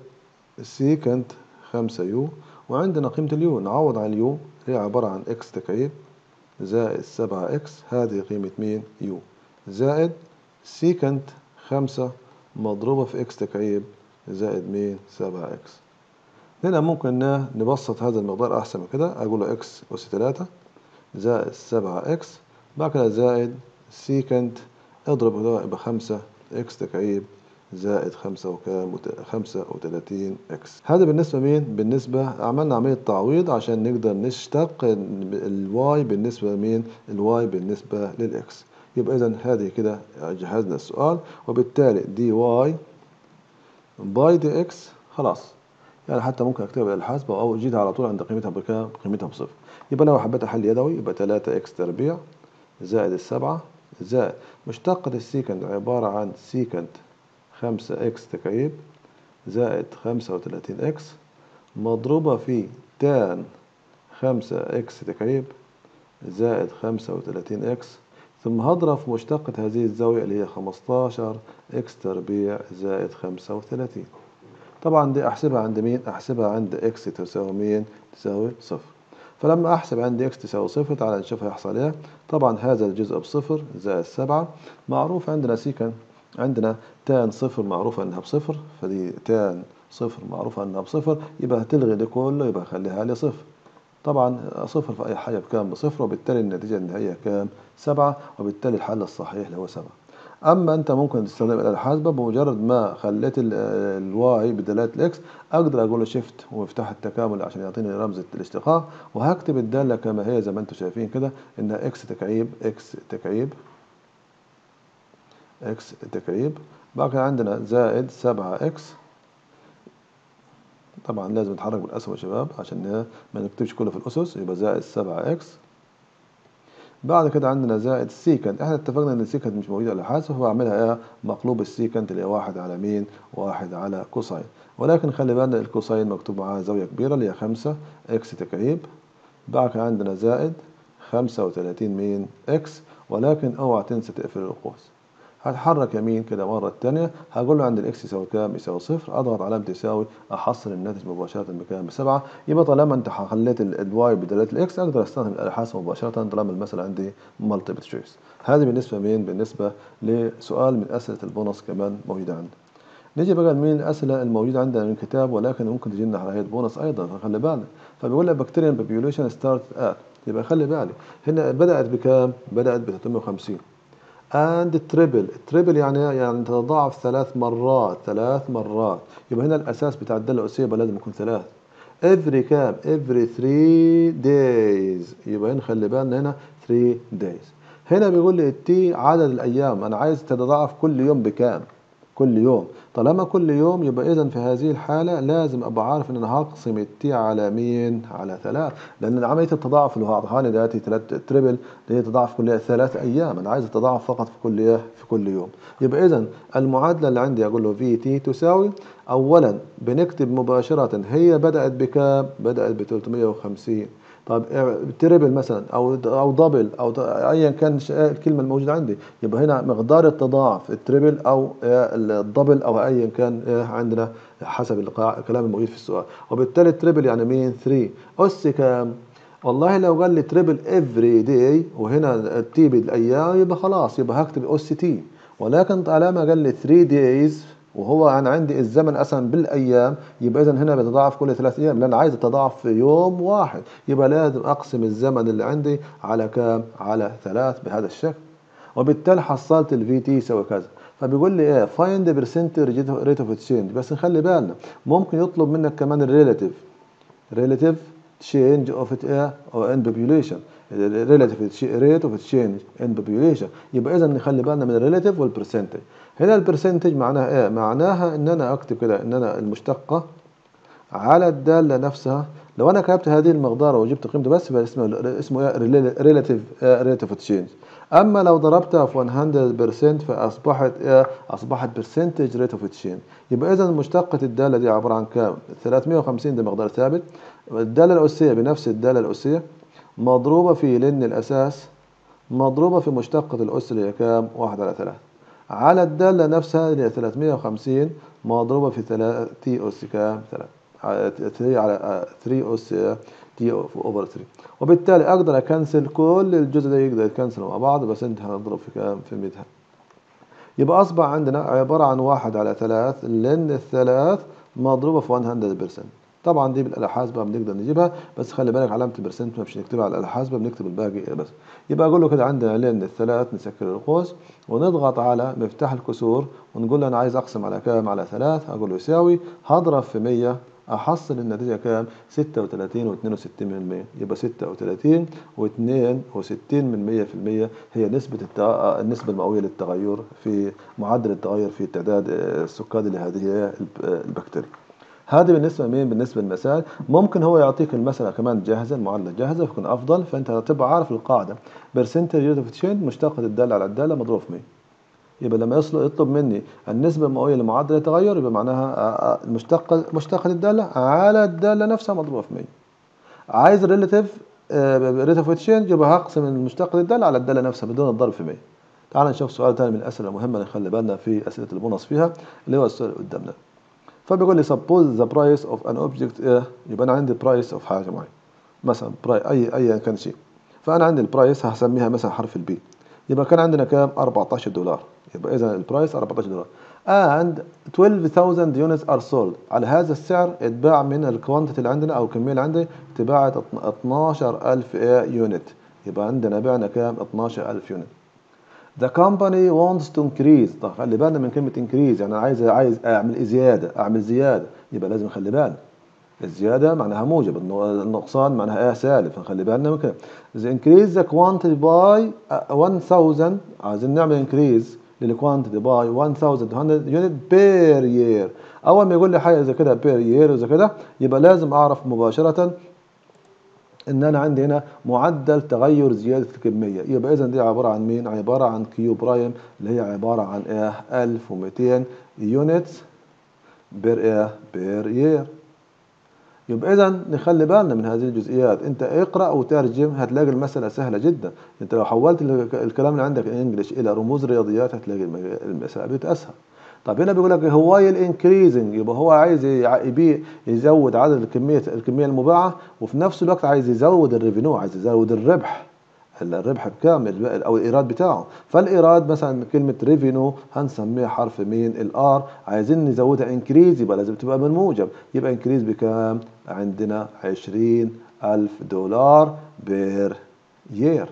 سيكنت خمسة يو وعندنا قيمة اليو نعوض عن اليو هي عبارة عن اكس تكعيب زائد سبعة اكس هذه قيمة مين يو زائد سيكنت خمسة مضروبة في اكس تكعيب زائد مين سبعة اكس هنا ممكن نبسط هذا المقدار أحسن من كده أقول له اكس أس تلاتة زائد سبعة اكس بعد كده زائد سيكنت اضرب هنا يبقى خمسة اكس تكعيب زائد خمسة وكام خمسة وتلاتين اكس هذا بالنسبة مين بالنسبة عملنا عملية تعويض عشان نقدر نشتق الواي بالنسبة لمين الواي بالنسبة للاكس يبقى اذا هذه كده جهزنا السؤال وبالتالي دي واي باي دي اكس خلاص يعني حتى ممكن اكتبها بالحاسبة او اجيبها على طول عند قيمتها بكام قيمتها بصفر يبقى لو حبيت احل يدوي يبقى تلاتة اكس تربيع زائد السبعة زائد مشتقة السيكنت عبارة عن سيكنت خمسة اكس تكعيب زائد خمسة وتلاتين اكس مضروبة في تان خمسة اكس تكعيب زائد خمسة وتلاتين اكس ثم هضرب في مشتقة هذه الزاوية اللي هي خمستاشر اكس تربيع زائد خمسة وتلاتين طبعا دي احسبها عند مين؟ احسبها عند اكس تساوي مين؟ تساوي صفر فلما احسب عندي اكس تساوي صفر تعالى نشوف هيحصل ايه طبعا هذا الجزء بصفر زائد سبعة معروف عندنا سيكن عندنا تان صفر معروفة انها بصفر فدي تان صفر معروفة انها بصفر يبقى هتلغي ده كله يبقى خليها لي صفر طبعا صفر في اي حاجة بكام بصفر وبالتالي النتيجة النهائية كام سبعة وبالتالي الحل الصحيح اللي هو سبعة اما انت ممكن تستخدم الآلة الحاسبة بمجرد ما خليت الواي بدلالة الاكس اقدر اقول له شيفت ومفتاح التكامل عشان يعطيني رمز الاشتقاق وهكتب الدالة كما هي زي ما انتم شايفين كده انها اكس تكعيب اكس تكعيب
اكس تكعيب بعد كده عندنا زائد سبعة اكس طبعا لازم نتحرك بالأسهم يا شباب عشان ما نكتبش كله في الأسس يبقى زائد سبعة اكس بعد كده عندنا زائد سيكنت احنا اتفقنا ان السيكنت مش موجودة على الحاسب فهو اعملها ايه مقلوب السيكنت اللي هي واحد على مين واحد على كوساين ولكن خلي بالنا الكوساين مكتوب معاه زاوية كبيرة اللي هي خمسة اكس تكعيب بعد كده عندنا زائد خمسة وتلاتين مين اكس ولكن اوعى تنسى تقفل القوس هتحرك يمين كده مرة التانية هقول له عند الاكس يساوي كام يساوي صفر اضغط علامة يساوي احصل الناتج مباشرة بكام بسبعة يبقى طالما انت خليت الواي بدلالة الاكس اقدر استخدم الالحاس مباشرة طالما المسألة عندي مالتيبل تشويس هذه بالنسبة مين بالنسبة لسؤال من اسئلة البونص كمان موجودة عندنا نيجي بقى لمين الاسئله الموجوده عندنا من الكتاب ولكن ممكن تجي لنا على هيئه بونص ايضا فخلي بالنا فبيقول لك بكتيريا بوبيوليشن ستارت ات يبقى خلي بالك هنا بدات بكام؟ بدات ب 350 and triple triple يعني يعني تتضاعف ثلاث مرات ثلاث مرات يبقى هنا الاساس بتاع الداله الاساسيه يبقى لازم يكون ثلاث every كام every 3 days يبقى هنا خلي بالنا هنا 3 days هنا بيقول لي التي عدد الايام انا عايز تتضاعف كل يوم بكام كل يوم طالما كل يوم يبقى اذا في هذه الحالة لازم ابقى عارف ان انا هقسم التي على مين على ثلاث لان عملية التضاعف اللي هو اعطاني دلوقتي ثلاث تريبل اللي هي تضاعف كل ثلاث ايام انا عايز اتضاعف فقط في كل في كل يوم يبقى اذا المعادلة اللي عندي اقول له في تي تساوي اولا بنكتب مباشرة هي بدأت بكام بدأت ب 350 طب تريبل مثلا او او دبل او ايا كان الكلمه الموجوده عندي يبقى هنا مقدار التضاعف التريبل او الدبل او ايا كان عندنا حسب الكلام الموجود في السؤال وبالتالي التريبل يعني مين 3 اس كام والله لو قال لي تريبل افري داي وهنا التي بالايام يبقى خلاص يبقى هكتب اس تي ولكن طالما قال لي 3 دايز وهو انا عندي الزمن اصلا بالايام يبقى اذا هنا بيتضاعف كل ثلاث ايام لان عايز يتضاعف في يوم واحد يبقى لازم اقسم الزمن اللي عندي على كام على ثلاث بهذا الشكل وبالتالي حصلت الفي تي يساوي كذا فبيقول لي ايه فايند برسنت ريت اوف تشينج بس نخلي بالنا ممكن يطلب منك كمان الريلاتيف ريلاتيف تشينج اوف ايه او ان population relative rate of change in population يبقى اذا نخلي بالنا من الريلاتيف والبرسنتج هنا البرسنتج معناها ايه معناها ان انا اكتب كده ان انا المشتقه على الداله نفسها لو انا كتبت هذه المقدار وجبت قيمته بس يبقى اسمه اسمه ايه ريلاتيف ريت اوف تشينج اما لو ضربتها في 100% فاصبحت ايه اصبحت برسنتج ريت اوف تشينج يبقى اذا مشتقه الداله دي عباره عن كام 350 ده مقدار ثابت الداله الاسيه بنفس الداله الاسيه مضروبة في لن الأساس مضروبة في مشتقة الأس اللي هي كام؟ واحد على ثلاثة على الدالة نفسها اللي هي 350 مضروبة في 3 تي أس كام؟ 3 3 على 3 أس تي أوفر 3 وبالتالي أقدر أكنسل كل الجزء ده يقدر يتكنسل مع بعض بس أنت هنضرب في كام؟ في 100 يبقى أصبح عندنا عبارة عن واحد على ثلاث لن الثلاث مضروبة في 100% طبعا دي بالاله حاسبه بنقدر نجيبها بس خلي بالك علامه البرسنت مش نكتبها على الاله حاسبه بنكتب الباقي بس يبقى اقول له كده عندنا لين الثلاث نسكر القوس ونضغط على مفتاح الكسور ونقول له انا عايز اقسم على كام على ثلاث اقول له يساوي هضرب في 100 احصل النتيجه كام 36 و62 من المية يبقى 36 و62 من 100% هي نسبه النسبه المئويه للتغير في معدل التغير في تعداد السكان لهذه البكتيريا هذه بالنسبه مين بالنسبه للمسائل ممكن هو يعطيك المساله كمان جاهزه المعادله جاهزه فيكون افضل فانت تبقى عارف القاعده برسنتج ريت اوف تشينج مشتقه الداله على الداله مضروب في 100 يبقى لما يصل يطلب مني النسبه المئويه لمعدل التغير يبقى معناها مشتقه مشتقه الداله على الداله نفسها مضروبه في 100 عايز الريلاتيف ريت اوف تشينج يبقى هقسم المشتقه الداله على الداله نفسها بدون الضرب في 100 تعال نشوف سؤال ثاني من الاسئله المهمه اللي نخلي بالنا في اسئله البونص فيها اللي هو السؤال اللي قدامنا فبيقول لي suppose the price of an object ايه يبقى انا عندي price of حاجه معينه مثلا براي اي ايا كان شيء فانا عندي البرايس هسميها مثلا حرف البي يبقى كان عندنا كام 14 دولار يبقى اذا البرايس 14 دولار and 12000 units are sold على هذا السعر اتباع من الكوانتيتي اللي عندنا او الكميه اللي عندي اتباعت 12000 يونت يبقى عندنا بعنا كام 12000 يونت The company wants to increase طب خلي بالنا من كلمة increase يعني عايز عايز اعمل زيادة اعمل زيادة يبقى لازم نخلي بالنا الزيادة معناها موجب النقصان معناها ايه سالب فنخلي بالنا من كده the increase the quantity by 1000 عايزين نعمل increase للكوانتيتي باي 1200 يونت بير يير اول ما يقول لي حاجه زي كده بير يير وزي كده يبقى لازم اعرف مباشره ان انا عندي هنا معدل تغير زياده الكميه يبقى اذا دي عباره عن مين عباره عن كيو برايم اللي هي عباره عن ايه 1200 يونتس بير ايه بير يير يبقى اذا نخلي بالنا من هذه الجزئيات انت اقرا وترجم هتلاقي المساله سهله جدا انت لو حولت الكلام اللي عندك انجلش الى رموز رياضيات هتلاقي المساله بتسهل طب هنا بيقول لك هو الانكريزنج يبقى هو عايز يبيع يزود عدد الكميه الكميه المباعه وفي نفس الوقت عايز يزود الريفينيو عايز يزود الربح الربح بكام او الايراد بتاعه فالايراد مثلا كلمه ريفينيو هنسميها حرف مين الار عايزين نزودها انكريز يبقى لازم تبقى من موجب يبقى انكريز بكام عندنا عشرين ألف دولار بير يير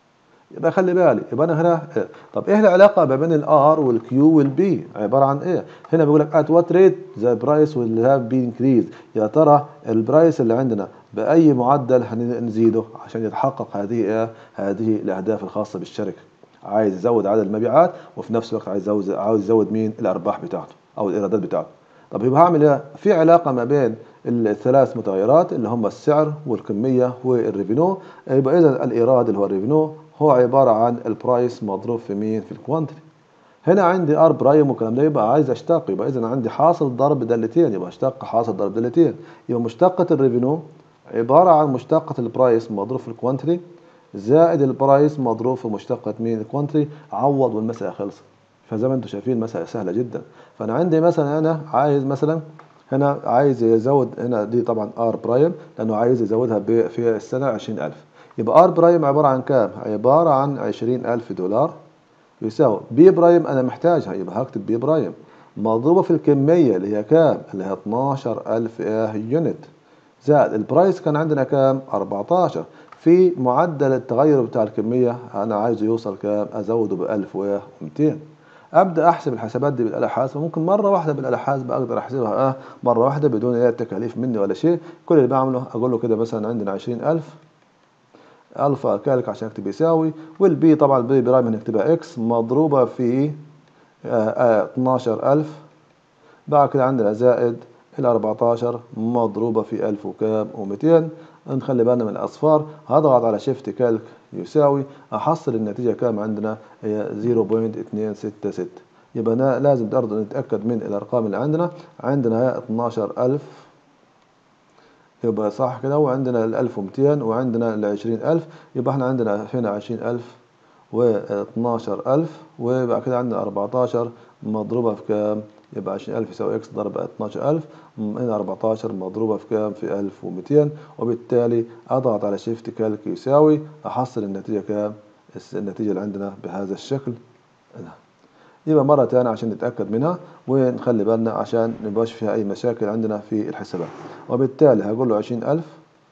يبقى خلي بالي يبقى انا هنا طب ايه العلاقه ما بين الار والكيو والبي عباره عن ايه هنا بيقول لك ات وات ريت ذا برايس ويل هاف بي انكريز يا ترى البرايس اللي عندنا باي معدل هنزيده عشان يتحقق هذه ايه هذه الاهداف الخاصه بالشركه عايز يزود عدد المبيعات وفي نفس الوقت عايز يزود عاوز يزود مين الارباح بتاعته او الايرادات بتاعته طب يبقى هعمل ايه في علاقه ما بين الثلاث متغيرات اللي هم السعر والكميه والريفينيو يبقى اذا الايراد اللي هو الريفينيو هو عبارة عن البرايس مضروب في مين في الكوانتيتي هنا عندي ار برايم والكلام ده يبقى عايز اشتق يبقى اذا عندي حاصل ضرب دالتين يبقى اشتق حاصل ضرب دالتين يبقى مشتقة الريفينيو عبارة عن مشتقة البرايس مضروب في الكوانتيتي زائد البرايس مضروب في مشتقة مين الكوانتيتي عوض والمسألة خلصت فزي ما انتم شايفين المسألة سهلة جدا فانا عندي مثلا انا عايز مثلا هنا عايز يزود هنا دي طبعا ار برايم لانه عايز يزودها في السنة 20000 يبقى ار برايم عبارة عن كام؟ عبارة عن عشرين ألف دولار يساوي بي برايم أنا محتاجها يبقى هكتب بي برايم مضروبة في الكمية اللي هي كام؟ اللي هي 12000 يونت زائد البرايس كان عندنا كام؟ 14 في معدل التغير بتاع الكمية أنا عايزه يوصل كام؟ أزوده ب 1200 ابدا احسب الحسابات دي بالاله الحاسبه ممكن مره واحده بالاله الحاسبه اقدر احسبها اه مره واحده بدون اي تكاليف مني ولا شيء كل اللي بعمله اقول له كده مثلا عندنا 20000 الفا كالك عشان اكتب يساوي والبي طبعا البي برايم هنكتبها اكس مضروبة في اتناشر الف بعد كده عندنا زائد ال 14 مضروبة في الف وكام ومتين نخلي بالنا من الاصفار هضغط على شيفت كالك يساوي احصل النتيجة كام عندنا هي 0.266 يبقى لازم برضه نتأكد من الارقام اللي عندنا عندنا هي 12000 يبقى صح كده وعندنا ال 1200 وعندنا ال 20000 يبقى احنا عندنا هنا 20000 و 12000 وبعد كده عندنا 14 مضروبة في كام؟ يبقى 20000 يساوي اكس ضرب 12000 هنا 14 مضروبة في كام؟ في 1200 وبالتالي اضغط على شيفت كالك يساوي احصل النتيجة كام؟ النتيجة اللي عندنا بهذا الشكل ده. يبقى مرة تانية عشان نتأكد منها ونخلي بالنا عشان ميبقاش فيها أي مشاكل عندنا في الحسابات وبالتالي هقول له عشرين ألف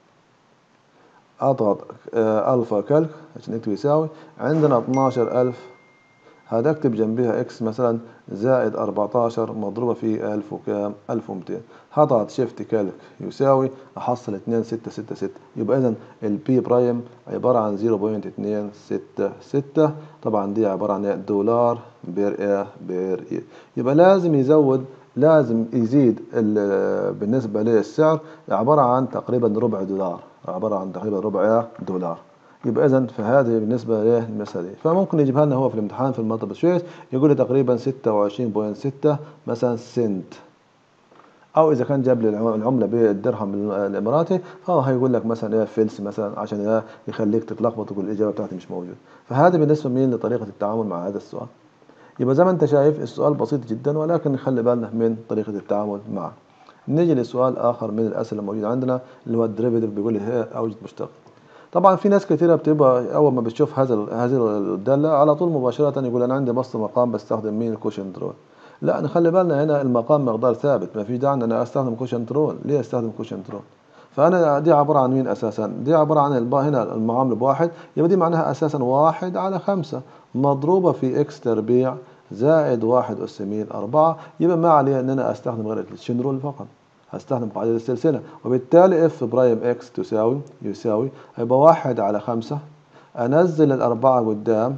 أضغط ألفا كالك عشان نكتب يساوي عندنا اتناشر ألف هتكتب جنبها اكس مثلا زائد 14 مضروبة في 1000 وكام 1200 هضغط شيفت كالك يساوي احصل 2666 يبقى اذا البي برايم عبارة عن 0.266 طبعا دي عبارة عن دولار بير ايه بير ايه يبقى لازم يزود لازم يزيد بالنسبة للسعر عبارة عن تقريبا ربع دولار عبارة عن تقريبا ربع دولار يبقى اذا فهذه بالنسبه للمساله دي فممكن يجيبها لنا هو في الامتحان في المالتيبل تشويس يقول لي تقريبا 26.6 مثلا سنت او اذا كان جاب لي العمله بالدرهم الاماراتي فهو هيقول لك مثلا ايه فلس مثلا عشان ايه يخليك تتلخبط وتقول الاجابه بتاعتي مش موجوده فهذا بالنسبه مين لطريقه التعامل مع هذا السؤال يبقى زي ما انت شايف السؤال بسيط جدا ولكن نخلي بالنا من طريقه التعامل معه نيجي لسؤال اخر من الاسئله الموجوده عندنا اللي هو الدريفيتيف بيقول لي هي اوجد مشتق طبعا في ناس كثيره بتبقى اول ما بتشوف هذا هذه الداله على طول مباشره يقول انا عندي بسط مقام بستخدم مين الكوشن ترول لا نخلي بالنا هنا المقام مقدار ثابت ما في داعي ان انا استخدم كوشن ترول ليه استخدم كوشن ترول فانا دي عباره عن مين اساسا دي عباره عن البا هنا المعامله بواحد يبقى دي معناها اساسا واحد على خمسة مضروبه في اكس تربيع زائد واحد اس مين أربعة يبقى ما علي ان انا استخدم غير الكوشن رول فقط هستخدم قاعدة السلسلة وبالتالي اف برايم اكس تساوي يساوي هيبقى واحد على خمسة انزل الاربعة قدام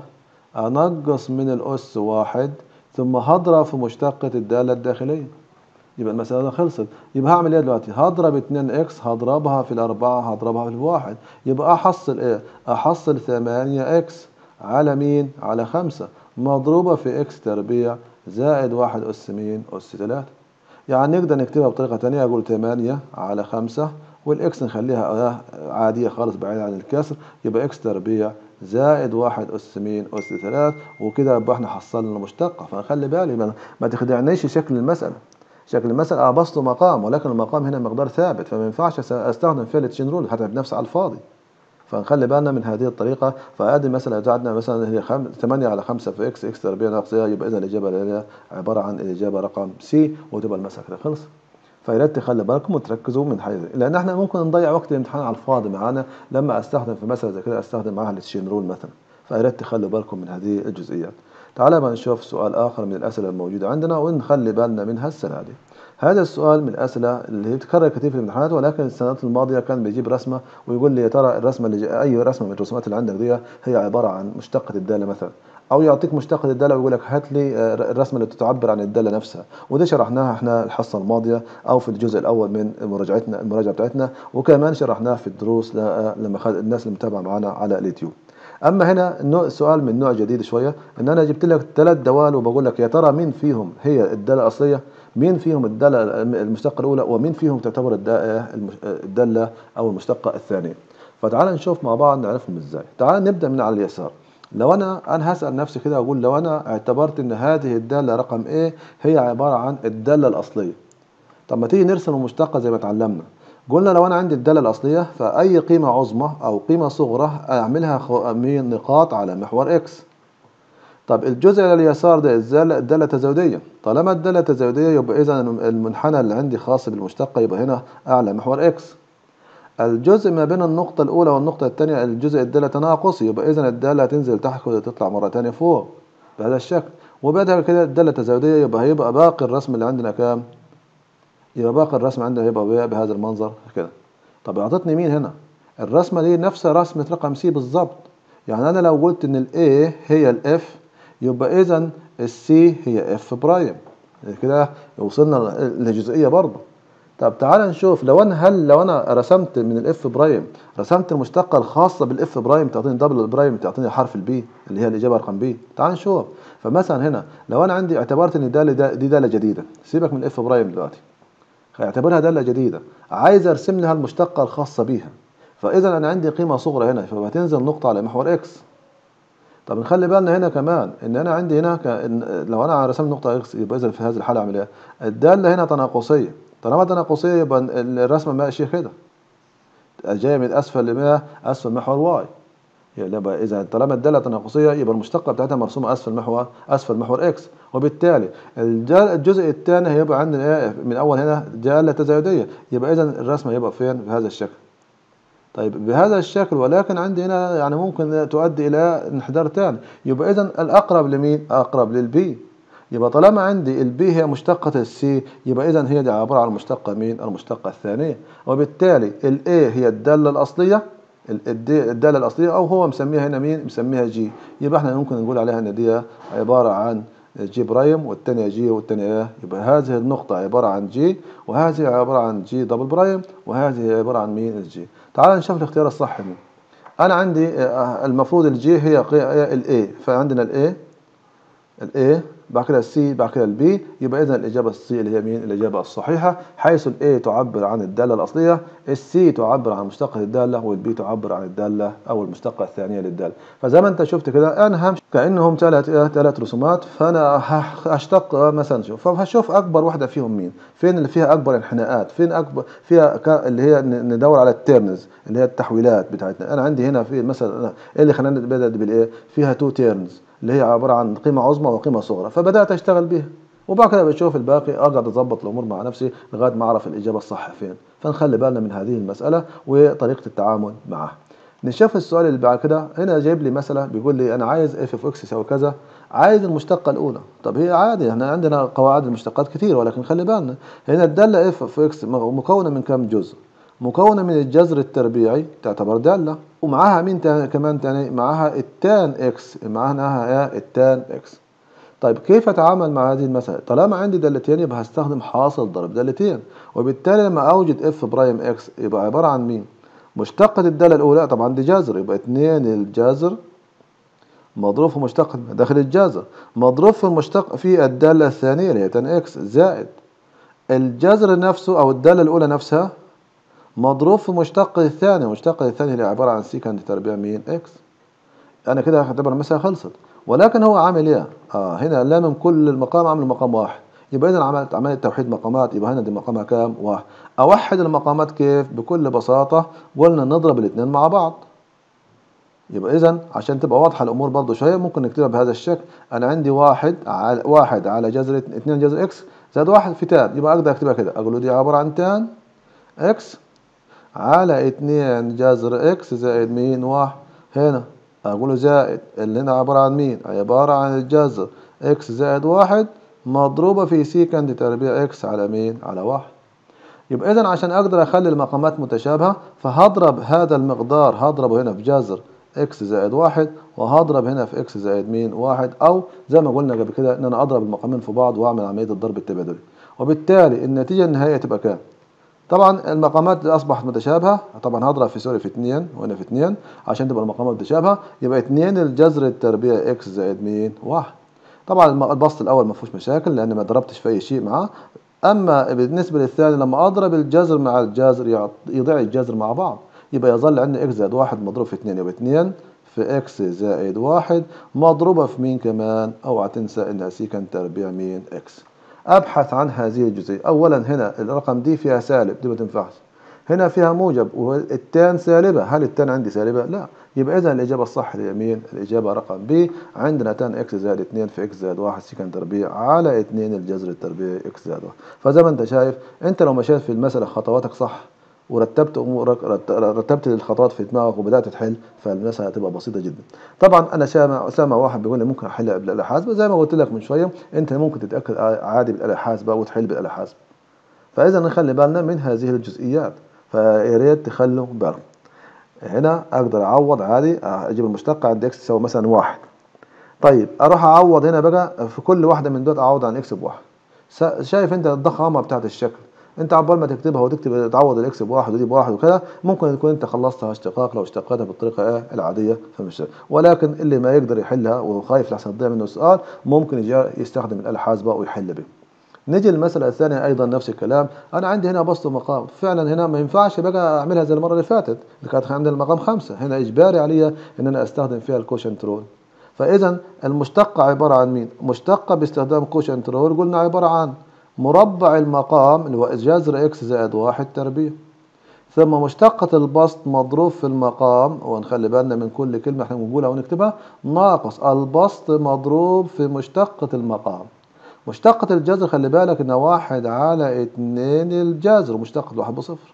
أنقص من الأس واحد ثم هضرب في مشتقة الدالة الداخلية يبقى المسألة خلصت يبقى هعمل ايه دلوقتي هضرب 2 اكس هضربها في الأربعة هضربها في الواحد يبقى أحصل ايه أحصل 8 اكس على مين على خمسة مضروبة في اكس تربيع زائد واحد أس مين أس تلاتة يعني نقدر نكتبها بطريقة تانية أقول 8 على خمسة والإكس نخليها عادية خالص بعيدة عن الكسر يبقى إكس تربيع زائد واحد أس مين أس ثلاث وكده يبقى إحنا حصلنا مشتقة فنخلي بالي ما, ما تخدعنيش شكل المسألة شكل المسألة أبسطه مقام ولكن المقام هنا مقدار ثابت فما ينفعش أستخدم فعل تشين رول هتعب نفسي على الفاضي فنخلي بالنا من هذه الطريقة فادي مثلا بتاعتنا مثلا هي خم... 8 على 5 في اكس اكس تربيع ناقص يبقى اذا الاجابة عبارة عن الاجابة رقم سي وتبقى المسألة كده خلص فيا ريت تخلي بالكم وتركزوا من حيث لان احنا ممكن نضيع وقت الامتحان على الفاضي معانا لما استخدم في مسألة زي كده استخدم معاها التشين رول مثلا فيا ريت تخلوا بالكم من هذه الجزئيات تعالى بقى نشوف سؤال اخر من الاسئله الموجوده عندنا ونخلي بالنا منها السنه دي هذا السؤال من الاسئله اللي هي بتكرر كثير في الامتحانات ولكن السنوات الماضيه كان بيجيب رسمه ويقول لي يا ترى الرسمه اللي اي رسمه من الرسومات اللي عندك دي هي عباره عن مشتقه الداله مثلا او يعطيك مشتقة الدالة ويقول لك هات لي الرسمة اللي تعبر عن الدالة نفسها وده شرحناها احنا الحصة الماضية او في الجزء الاول من مراجعتنا المراجعة بتاعتنا وكمان شرحناها في الدروس لما خد الناس اللي متابعة معنا على اليوتيوب اما هنا النوع سؤال من نوع جديد شويه ان انا جبت لك ثلاث دوال وبقول لك يا ترى مين فيهم هي الداله الاصليه مين فيهم الداله المشتقه الاولى ومين فيهم تعتبر الداله او المشتقه الثانيه فتعال نشوف مع بعض نعرفهم ازاي تعال نبدا من على اليسار لو انا انا هسال نفسي كده اقول لو انا اعتبرت ان هذه الداله رقم ايه هي عباره عن الداله الاصليه طب ما تيجي نرسم المشتقه زي ما اتعلمنا قلنا لو انا عندي الداله الاصليه فاي قيمه عظمى او قيمه صغرى اعملها من نقاط على محور اكس طب الجزء اللي اليسار ده الداله التزايديه طالما الداله التزايديه يبقى اذا المنحنى اللي عندي خاص بالمشتقه يبقى هنا اعلى محور اكس الجزء ما بين النقطة الأولى والنقطة الثانية الجزء الدالة تناقصي يبقى إذا الدالة هتنزل تحت وتطلع مرة ثانية فوق بهذا الشكل وبعد كده الدالة تزايدية يبقى هيبقى باقي الرسم اللي عندنا كام؟ يبقى باقي الرسم عندنا هيبقى بهذا المنظر كده طب أعطتني مين هنا؟ الرسمة دي نفسها رسمة رقم سي بالظبط يعني أنا لو قلت إن الA هي الإف يبقى إذا السي هي إف برايم كده وصلنا للجزئية برضه طب تعال نشوف لو انا هل لو انا رسمت من الاف برايم رسمت المشتقه الخاصه بالاف برايم تعطيني دبل برايم تعطيني حرف البي اللي هي الاجابه رقم بي تعال نشوف فمثلا هنا لو انا عندي اعتبرت ان الداله دي داله جديده سيبك من الاف برايم دلوقتي اعتبرها داله جديده عايز ارسم لها المشتقه الخاصه بيها فاذا انا عندي قيمه صغرى هنا فهتنزل نقطه على محور اكس طب نخلي بالنا هنا كمان ان انا عندي هنا لو انا رسمت نقطه اكس يبقى اذا في هذه الحاله اعمل ايه الداله هنا تناقصيه طالما تناقصيه يبقى الرسمه ماشيه كده جايه من اسفل لما اسفل محور واي يبقى اذا طالما الداله تناقصيه يبقى المشتقه بتاعتها مرسومه اسفل محور اسفل محور اكس وبالتالي الجزء الثاني هيبقى عندنا ايه من اول هنا داله تزايديه يبقى اذا الرسمه هيبقى فين بهذا الشكل طيب بهذا الشكل ولكن عندي هنا يعني ممكن تؤدي الى انحدار ثاني يبقى اذا الاقرب لمين اقرب للبي يبقى طالما عندي البي هي مشتقة السي يبقى إذا هي دي عبارة عن مشتقة مين؟ المشتقة الثانية وبالتالي الاي هي الدالة الأصلية الدالة الأصلية أو هو مسميها هنا مين؟ مسميها جي يبقى احنا ممكن نقول عليها إن دي عبارة عن جي برايم والثانية جي والثانية ايه؟ يبقى هذه النقطة عبارة عن جي وهذه عبارة عن جي دبل برايم وهذه عبارة عن مين؟ الجي تعال نشوف الاختيار الصح مين أنا عندي المفروض الجي هي الاي فعندنا الاي الاي بعد كده السي بعد كده البي يبقى اذا الاجابه السي اللي هي مين الاجابه الصحيحه حيث الاي تعبر عن الداله الاصليه السي تعبر عن مشتقه الداله والبي تعبر عن الداله او المشتقه الثانيه للداله فزي ما انت شفت كده انا همشي كانهم ثلاث ثلاث رسومات فانا هشتق مثلا شوف فهشوف اكبر واحده فيهم مين فين اللي فيها اكبر انحناءات فين اكبر فيها اللي هي ندور على التيرنز اللي هي التحويلات بتاعتنا انا عندي هنا في مثلا ايه اللي خلاني بدات بالايه فيها تو تيرنز اللي هي عبارة عن قيمة عظمى وقيمة صغرى فبدأت أشتغل بيها وبعد كده بشوف الباقي أقعد أظبط الأمور مع نفسي لغاية ما أعرف الإجابة الصح فين فنخلي بالنا من هذه المسألة وطريقة التعامل معها نشوف السؤال اللي بعد كده هنا جايب لي مسألة بيقول لي أنا عايز اف اوف اكس يساوي كذا عايز المشتقة الأولى طب هي عادي احنا عندنا قواعد المشتقات كتير ولكن خلي بالنا هنا الدالة اف اوف اكس مكونة من كم جزء مكونة من الجذر التربيعي تعتبر دالة ومعاها مين تاني كمان تاني معاها التان اكس معاها ايه التان اكس طيب كيف اتعامل مع هذه المسألة طالما عندي دالتين يبقى هستخدم حاصل ضرب دالتين وبالتالي لما اوجد اف برايم اكس يبقى عبارة عن مين مشتقة الدالة الأولى طبعا دي جذر يبقى اتنين الجذر مضروب في مشتق داخل الجذر مضروب في المشتق في الدالة الثانية اللي هي تن اكس زائد الجذر نفسه أو الدالة الأولى نفسها مضروب في مشتق الثاني مشتق الثاني اللي عبارة عن سيكند تربيع مين اكس أنا كده هعتبر المسألة خلصت ولكن هو عامل ايه؟ اه هنا لامم كل المقام عامل مقام واحد يبقى إذا عملت عملية توحيد مقامات يبقى هنا دي مقامها كام؟ واحد أوحد المقامات كيف؟ بكل بساطة قلنا نضرب الاثنين مع بعض يبقى إذا عشان تبقى واضحة الأمور برضو شوية ممكن نكتبها بهذا الشكل أنا عندي واحد على واحد على جذر اثنين جذر إكس زائد واحد في تان يبقى أقدر أكتبها كده أقول له دي عبارة عن تان إكس على اثنين جذر إكس زائد مين واحد هنا أقول له زائد اللي هنا عبارة عن مين؟ عبارة عن الجذر إكس زائد واحد مضروبة في سيكند تربيع إكس على مين؟ على واحد يبقى إذا عشان أقدر أخلي المقامات متشابهة فهضرب هذا المقدار هضربه هنا في جذر إكس زائد واحد وهضرب هنا في إكس زائد مين واحد أو زي ما قلنا قبل كده إن أنا أضرب المقامين في بعض وأعمل عملية الضرب التبادلي وبالتالي النتيجة النهائية تبقى كام؟ طبعا المقامات أصبحت متشابهة طبعا هضرب في سوري في اتنين وهنا في اتنين عشان تبقى المقامات متشابهة يبقى اتنين الجذر التربيع إكس زائد مين واحد طبعا البسط الأول ما فيهوش مشاكل لأن ما ضربتش في أي شيء معاه أما بالنسبة للثاني لما أضرب الجذر مع الجذر يضيع الجذر مع بعض يبقى يظل عندنا إكس زائد واحد مضروب في اتنين يبقى اتنين في إكس زائد واحد مضروبة في مين كمان أوعى تنسى إنها سيكن تربيع مين إكس أبحث عن هذه الجزئية أولا هنا الرقم دي فيها سالب دي ما تنفعش هنا فيها موجب والتان سالبة هل التان عندي سالبة؟ لا يبقى إذا الإجابة الصح اليمين الإجابة رقم ب عندنا تان إكس زائد 2 في إكس زائد 1 سكن تربيع على 2 الجذر التربيعي إكس زائد 1 فزي ما أنت شايف أنت لو مشيت في المسألة خطواتك صح ورتبت امورك رتبت الخطوات في دماغك وبدات تحل فالمساله هتبقى بسيطه جدا طبعا انا سامع سامع واحد بيقول لي ممكن احلها بالاله الحاسبه زي ما قلت لك من شويه انت ممكن تتاكد عادي بالاله الحاسبه وتحل بالاله الحاسبه فاذا نخلي بالنا من هذه الجزئيات فيا ريت تخلوا بالكم هنا اقدر اعوض عادي اجيب المشتقه عند اكس تساوي مثلا واحد طيب اروح اعوض هنا بقى في كل واحده من دول اعوض عن اكس بواحد شايف انت الضخامه بتاعت الشكل انت عبال ما تكتبها وتكتب تعوض الاكس بواحد ودي بواحد وكذا ممكن تكون انت خلصتها اشتقاق لو اشتقيتها بالطريقه ايه العاديه فمش ولكن اللي ما يقدر يحلها وخايف لحسن تضيع منه السؤال ممكن يستخدم الاله الحاسبه ويحل به نيجي للمسألة الثانية أيضا نفس الكلام أنا عندي هنا بسط مقام فعلا هنا ما ينفعش بقى أعملها زي المرة اللي فاتت اللي كانت عندنا المقام خمسة هنا إجباري علي إن أنا أستخدم فيها الكوشنت رول فإذا المشتقة عبارة عن مين؟ مشتقة باستخدام كوشنت رول قلنا عبارة عن مربع المقام اللي هو جذر إكس زائد واحد تربيع ثم مشتقة البسط مضروب في المقام ونخلي بالنا من كل كلمة احنا بنقولها ونكتبها ناقص البسط مضروب في مشتقة المقام مشتقة الجذر خلي بالك إن واحد على اتنين الجذر مشتقة واحد بصفر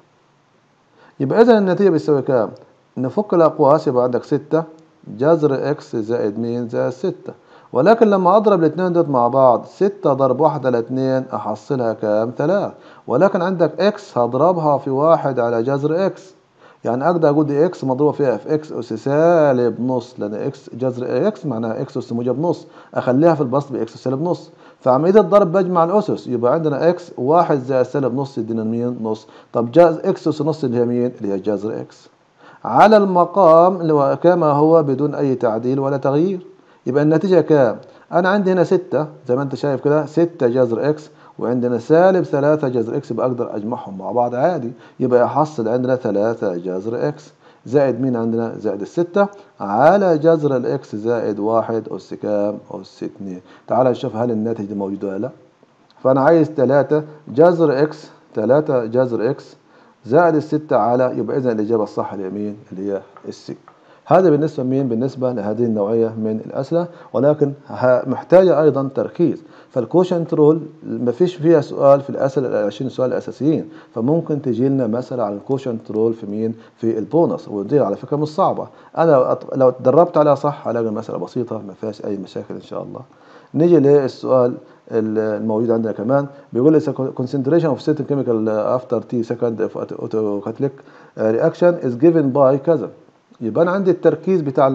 يبقى إذا النتيجة بتساوي كام؟ نفك الأقواس يبقى عندك ستة جذر إكس زائد مين زائد ستة ولكن لما أضرب الاثنين دول مع بعض ستة ضرب واحد على اتنين أحصلها كام؟ تلاتة ولكن عندك إكس هضربها في واحد على جذر إكس يعني أقدر أقول دي إكس مضروبة فيها في إكس أس سالب نص لأن إكس جذر إكس معناها إكس أس موجب نص أخليها في البسط بإكس سالب نص فعملية الضرب بجمع الأسس يبقى عندنا إكس واحد زائد سالب نص يدينا مين؟ نص طب جاز إكس أس نص اللي هي مين؟ اللي هي جذر إكس على المقام اللي هو كما هو بدون أي تعديل ولا تغيير يبقى النتيجة كام؟ أنا عندي هنا ستة زي ما أنت شايف كده ستة جذر إكس وعندنا سالب ثلاثة جذر إكس بقدر أجمعهم مع بعض عادي يبقى يحصل عندنا ثلاثة جذر إكس زائد مين عندنا زائد الستة على جذر الإكس زائد واحد أس كام أس اتنين تعال نشوف هل الناتج ده موجود ولا لا فأنا عايز ثلاثة جذر إكس ثلاثة جذر إكس زائد الستة على يبقى إذا الإجابة الصح اليمين اللي هي السي هذا بالنسبة مين بالنسبة لهذه النوعية من الأسئلة ولكن محتاجة أيضا تركيز فالكوشنت رول ما فيش فيها سؤال في الأسئلة ال 20 سؤال الأساسيين فممكن تجي لنا مسألة على الكوشنت رول في مين في البونص ودي على فكرة مش صعبة أنا لو تدربت عليها صح هلاقي المسألة بسيطة ما فيهاش أي مشاكل إن شاء الله نيجي للسؤال الموجود عندنا كمان بيقول لي concentration of certain chemical after T second of autocatalytic reaction is given by كذا يبقى انا عندي التركيز بتاع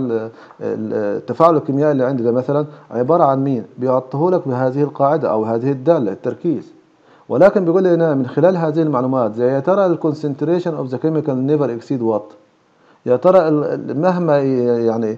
التفاعل الكيميائي اللي عندي ده مثلا عباره عن مين بيعطيه لك بهذه القاعده او هذه الداله التركيز ولكن بيقول لي هنا من خلال هذه المعلومات زي يا ترى الكونسنتريشن اوف ذا كيميكال نيفر اكسيد وات يا ترى مهما يعني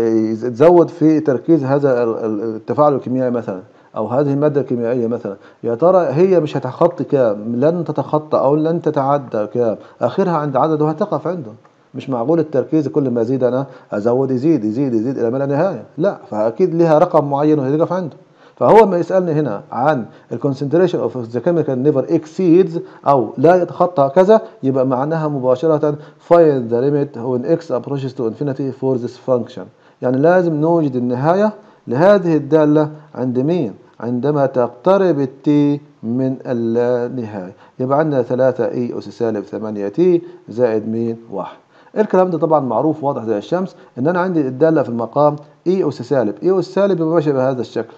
تزود في تركيز هذا التفاعل الكيميائي مثلا او هذه الماده الكيميائيه مثلا يا ترى هي مش هتخطي كام لن تتخطى او لن تتعدى كام اخرها عند عدد وهتقف عنده مش معقول التركيز كل ما ازيد انا ازود يزيد يزيد يزيد الى ما لا نهايه لا فاكيد لها رقم معين وهيقف عنده فهو ما يسالني هنا عن الكونسنتريشن اوف ذا كيميكال نيفر اكسيدز او لا يتخطى كذا يبقى معناها مباشره find the limit when x approaches to infinity for this function يعني لازم نوجد النهايه لهذه الداله عند مين عندما تقترب التي من النهايه يبقى عندنا 3 اي اس سالب 8 تي زائد مين 1 الكلام ده طبعا معروف واضح زي الشمس ان انا عندي الداله في المقام اي اس سالب اي اس سالب يبقى ماشي بهذا الشكل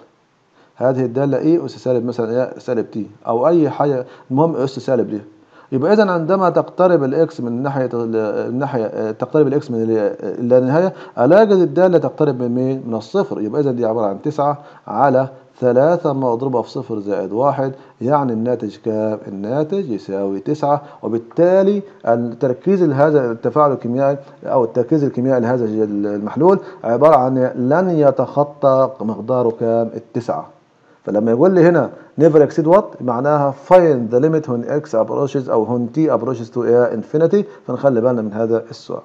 هذه الداله اي اس سالب مثلا سالب تي او اي حاجه المهم اس سالب دي يبقى اذا عندما تقترب الاكس من ناحيه الناحيه تقترب الاكس من اللانهايه الاقي الداله تقترب من مين؟ من الصفر يبقى اذا دي عباره عن 9 على ثلاثة مضروبة في صفر زائد واحد يعني الناتج كام؟ الناتج يساوي تسعة وبالتالي التركيز لهذا التفاعل الكيميائي أو التركيز الكيميائي لهذا المحلول عبارة عن لن يتخطى مقداره كام؟ التسعة فلما يقول لي هنا never exceed what معناها find the limit when x approaches أو when t approaches to infinity فنخلي بالنا من هذا السؤال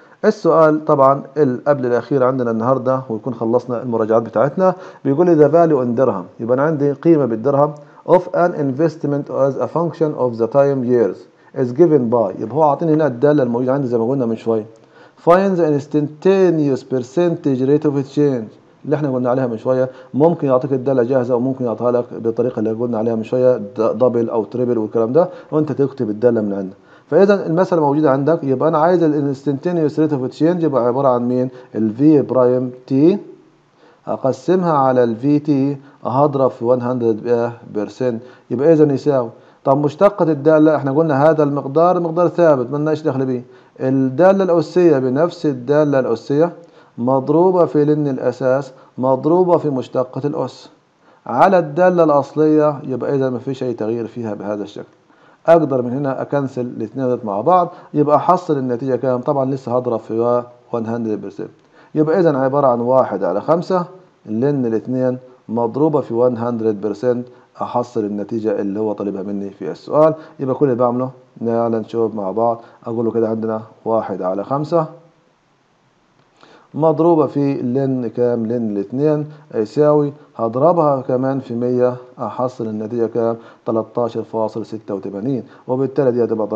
السؤال طبعا قبل الاخير عندنا النهارده ويكون خلصنا المراجعات بتاعتنا بيقول لي the value in درهم يبقى انا عندي قيمه بالدرهم of an investment as a function of the time years is given by يبقى هو عاطيني هنا الداله الموجوده عندي زي ما قلنا من شويه find the instantaneous percentage rate of exchange اللي احنا قلنا عليها من شويه ممكن يعطيك الداله جاهزه وممكن يعطيها لك بالطريقه اللي قلنا عليها من شويه دبل او تريبل والكلام ده وانت تكتب الداله من عندك فاذا المساله موجوده عندك يبقى انا عايز الانستنتينيوس ريت اوف تشينج يبقى عباره عن مين الفي برايم تي اقسمها على الفي تي هضرب في 100% يبقى اذا يساوي طب مشتقة الدالة احنا قلنا هذا المقدار مقدار ثابت ملناش دخل بيه الدالة الأسية بنفس الدالة الأسية مضروبة في لن الأساس مضروبة في مشتقة الأس على الدالة الأصلية يبقى إذا ما فيش أي تغيير فيها بهذا الشكل اقدر من هنا اكنسل الاثنين دول مع بعض يبقى احصل النتيجه كام طبعا لسه هضرب في 100% يبقى اذا عباره عن واحد على خمسة لان الاثنين مضروبه في 100% احصل النتيجه اللي هو طالبها مني في السؤال يبقى كل اللي بعمله يلا نشوف مع بعض اقول له كده عندنا واحد على خمسة مضروبة في لن كام لن الاثنين يساوي هضربها كمان في مية أحصل النتيجة كام 13.86 وبالتالي دي هتبقى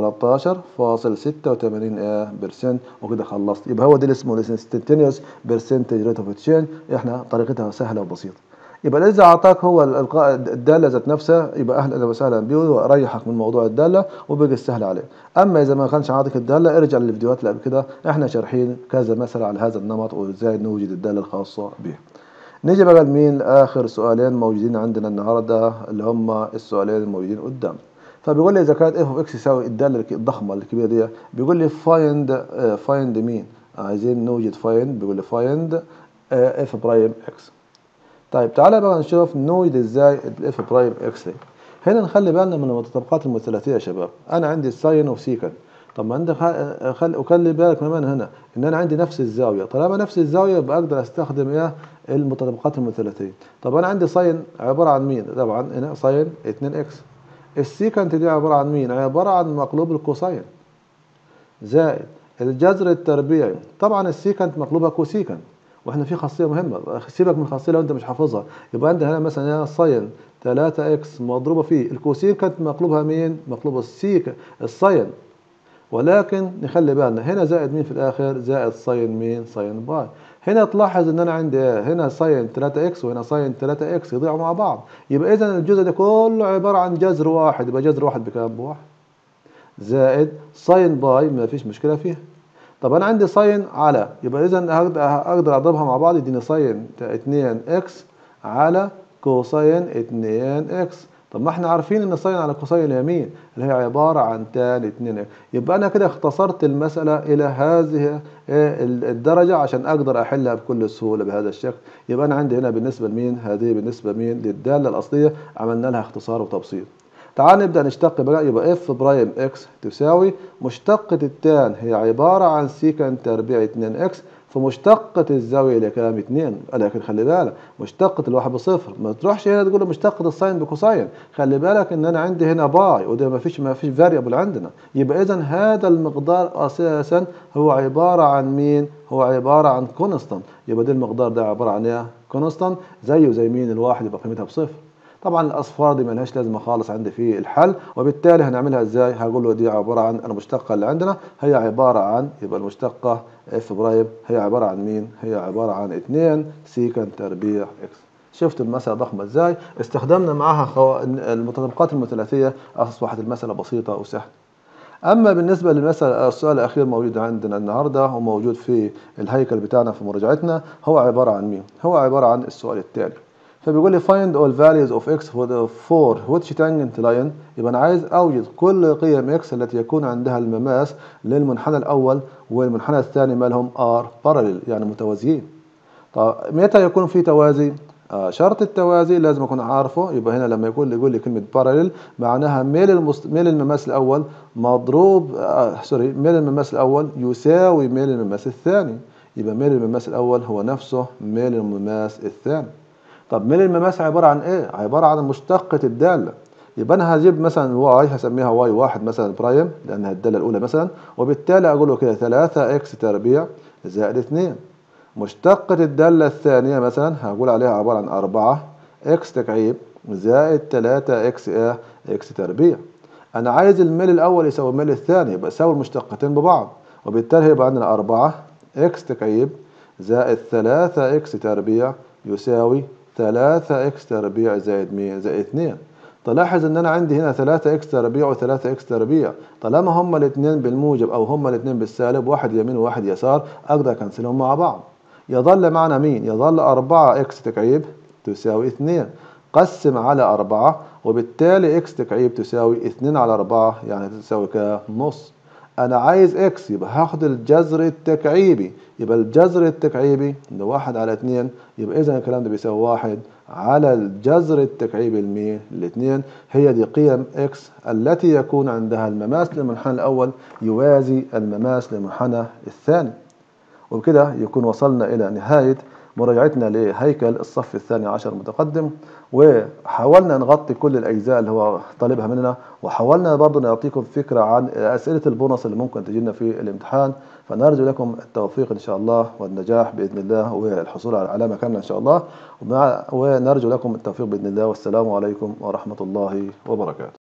13.86 برسنت وكده خلصت يبقى هو ده اللي اسمه الانستنتينيوس برسنتج ريت اوف تشينج احنا طريقتها سهلة وبسيطة يبقى اذا اعطاك هو الداله ذات نفسها يبقى اهلا وسهلا بيه وريحك من موضوع الداله وبقى السهل عليه اما اذا ما كانش عاطيك الداله ارجع للفيديوهات اللي قبل كده احنا شارحين كذا مثلا على هذا النمط وازاي نوجد الداله الخاصه به نيجي بقى لمين اخر سؤالين موجودين عندنا النهارده اللي هم السؤالين الموجودين قدام فبيقول لي اذا كانت اف اوف اكس يساوي الداله الضخمه الكبيره دي بيقول لي فايند فايند مين عايزين نوجد فايند بيقول لي فايند اف برايم اكس طيب تعالى بقى نشوف نوجد ازاي الاف برايم اكس هنا نخلي بالنا من المتطابقات المثلثيه يا شباب انا عندي ساين وسيكن طب ما عندي خل... وخلي بالك كمان هنا ان انا عندي نفس الزاويه طالما نفس الزاويه يبقى اقدر استخدم ايه المتطابقات المثلثيه طب انا عندي ساين عباره عن مين طبعا هنا ساين 2 اكس السيكنت دي عباره عن مين عباره عن مقلوب الكوساين زائد الجذر التربيعي طبعا السيكنت مقلوبها كوسيكنت واحنا في خاصيه مهمه سيبك من الخاصيه لو انت مش حافظها يبقى عندي هنا مثلا هنا ساين 3 اكس مضروبه في الكوسيكنت مقلوبها مين مقلوب السيك الساين ولكن نخلي بالنا هنا زائد مين في الاخر زائد ساين مين ساين باي هنا تلاحظ ان انا عندي هنا ساين 3 اكس وهنا ساين 3 اكس يضيعوا مع بعض يبقى اذا الجزء ده كله عباره عن جذر واحد يبقى جذر واحد بكام بواحد زائد ساين باي ما فيش مشكله فيها طب انا عندي ساين على يبقى اذا اقدر اضربها مع بعض يديني ساين 2 اكس على كوساين 2 اكس طب ما احنا عارفين ان ساين على كوساين اليمين اللي هي عبارة عن تان 2 اكس يبقى انا كده اختصرت المسألة الى هذه الدرجة عشان اقدر احلها بكل سهولة بهذا الشكل يبقى انا عندي هنا بالنسبة لمين هذه بالنسبة لمين للدالة الاصلية عملنا لها اختصار وتبسيط تعال نبدأ نشتق بقى يبقى اف برايم اكس تساوي مشتقة التان هي عبارة عن سيكان تربيع 2 اكس فمشتقة الزاوية اللي كام 2 لكن خلي بالك مشتقة الواحد بصفر ما تروحش هنا تقول له مشتقة الساين بكوساين خلي بالك ان انا عندي هنا باي وده ما فيش ما فيش فاريبل عندنا يبقى اذا هذا المقدار اساسا هو عبارة عن مين هو عبارة عن كونستانت يبقى ده المقدار ده عبارة عن ايه كونستانت زيه زي مين الواحد يبقى قيمتها بصفر طبعا الاصفار دي ملهاش لازمه خالص عندي في الحل وبالتالي هنعملها ازاي هقول له دي عباره عن المشتقه اللي عندنا هي عباره عن يبقى المشتقه اف برايم هي عباره عن مين هي عباره عن 2 سيكن تربيع اكس شفت المسألة ضخمة ازاي استخدمنا معاها خو... المتطابقات المثلاثية أصبحت المسألة بسيطة وسهلة أما بالنسبة للمسألة السؤال الأخير موجود عندنا النهاردة وموجود في الهيكل بتاعنا في مراجعتنا هو عبارة عن مين؟ هو عبارة عن السؤال التالي فبيقول لي find all values of x for which tangent line يبقى انا عايز اوجد كل قيم x التي يكون عندها المماس للمنحنى الاول والمنحنى الثاني مالهم are parallel يعني متوازيين طب متى يكون في توازي آه شرط التوازي لازم اكون عارفه يبقى هنا لما يقول يقول لي كلمه باراليل معناها ميل المست... ميل المماس الاول مضروب آه سوري ميل المماس الاول يساوي ميل المماس الثاني يبقى ميل المماس الاول هو نفسه ميل المماس الثاني طب ميل المماس عبارة عن ايه؟ عبارة عن مشتقة الدالة يبقى انا هجيب مثلا واي هسميها واي واحد مثلا برايم لانها الدالة الاولى مثلا وبالتالي اقول له كده 3 اكس تربيع زائد 2 مشتقة الدالة الثانية مثلا هقول عليها عبارة عن 4 اكس تكعيب زائد 3 اكس ايه اكس تربيع انا عايز الميل الاول يساوي الميل الثاني يبقى يساوي المشتقتين ببعض وبالتالي هيبقى عندنا 4 اكس تكعيب زائد 3 اكس تربيع يساوي 3 اكس تربيع زائد 100 زائد 2 تلاحظ ان انا عندي هنا 3 اكس تربيع و3 اكس تربيع طالما هما الاثنين بالموجب او هما الاثنين بالسالب واحد يمين وواحد يسار اقدر اكنسلهم مع بعض يظل معنا مين يظل 4 اكس تكعيب تساوي 2 قسم على 4 وبالتالي اكس تكعيب تساوي 2 على 4 يعني تساوي كنص انا عايز اكس يبقى هاخد الجذر التكعيبي يبقى الجذر التكعيبي ده واحد على اتنين يبقى اذا الكلام ده بيساوي واحد على الجذر التكعيبي المية الاثنين هي دي قيم اكس التي يكون عندها المماس للمنحنى الاول يوازي المماس للمنحنى الثاني وبكده يكون وصلنا الى نهايه مراجعتنا لهيكل الصف الثاني عشر متقدم وحاولنا نغطي كل الأجزاء اللي هو طالبها مننا وحاولنا برضو نعطيكم فكرة عن أسئلة البونص اللي ممكن تجينا في الامتحان فنرجو لكم التوفيق إن شاء الله والنجاح بإذن الله والحصول على علامة كاملة إن شاء الله ونرجو لكم التوفيق بإذن الله والسلام عليكم ورحمة الله وبركاته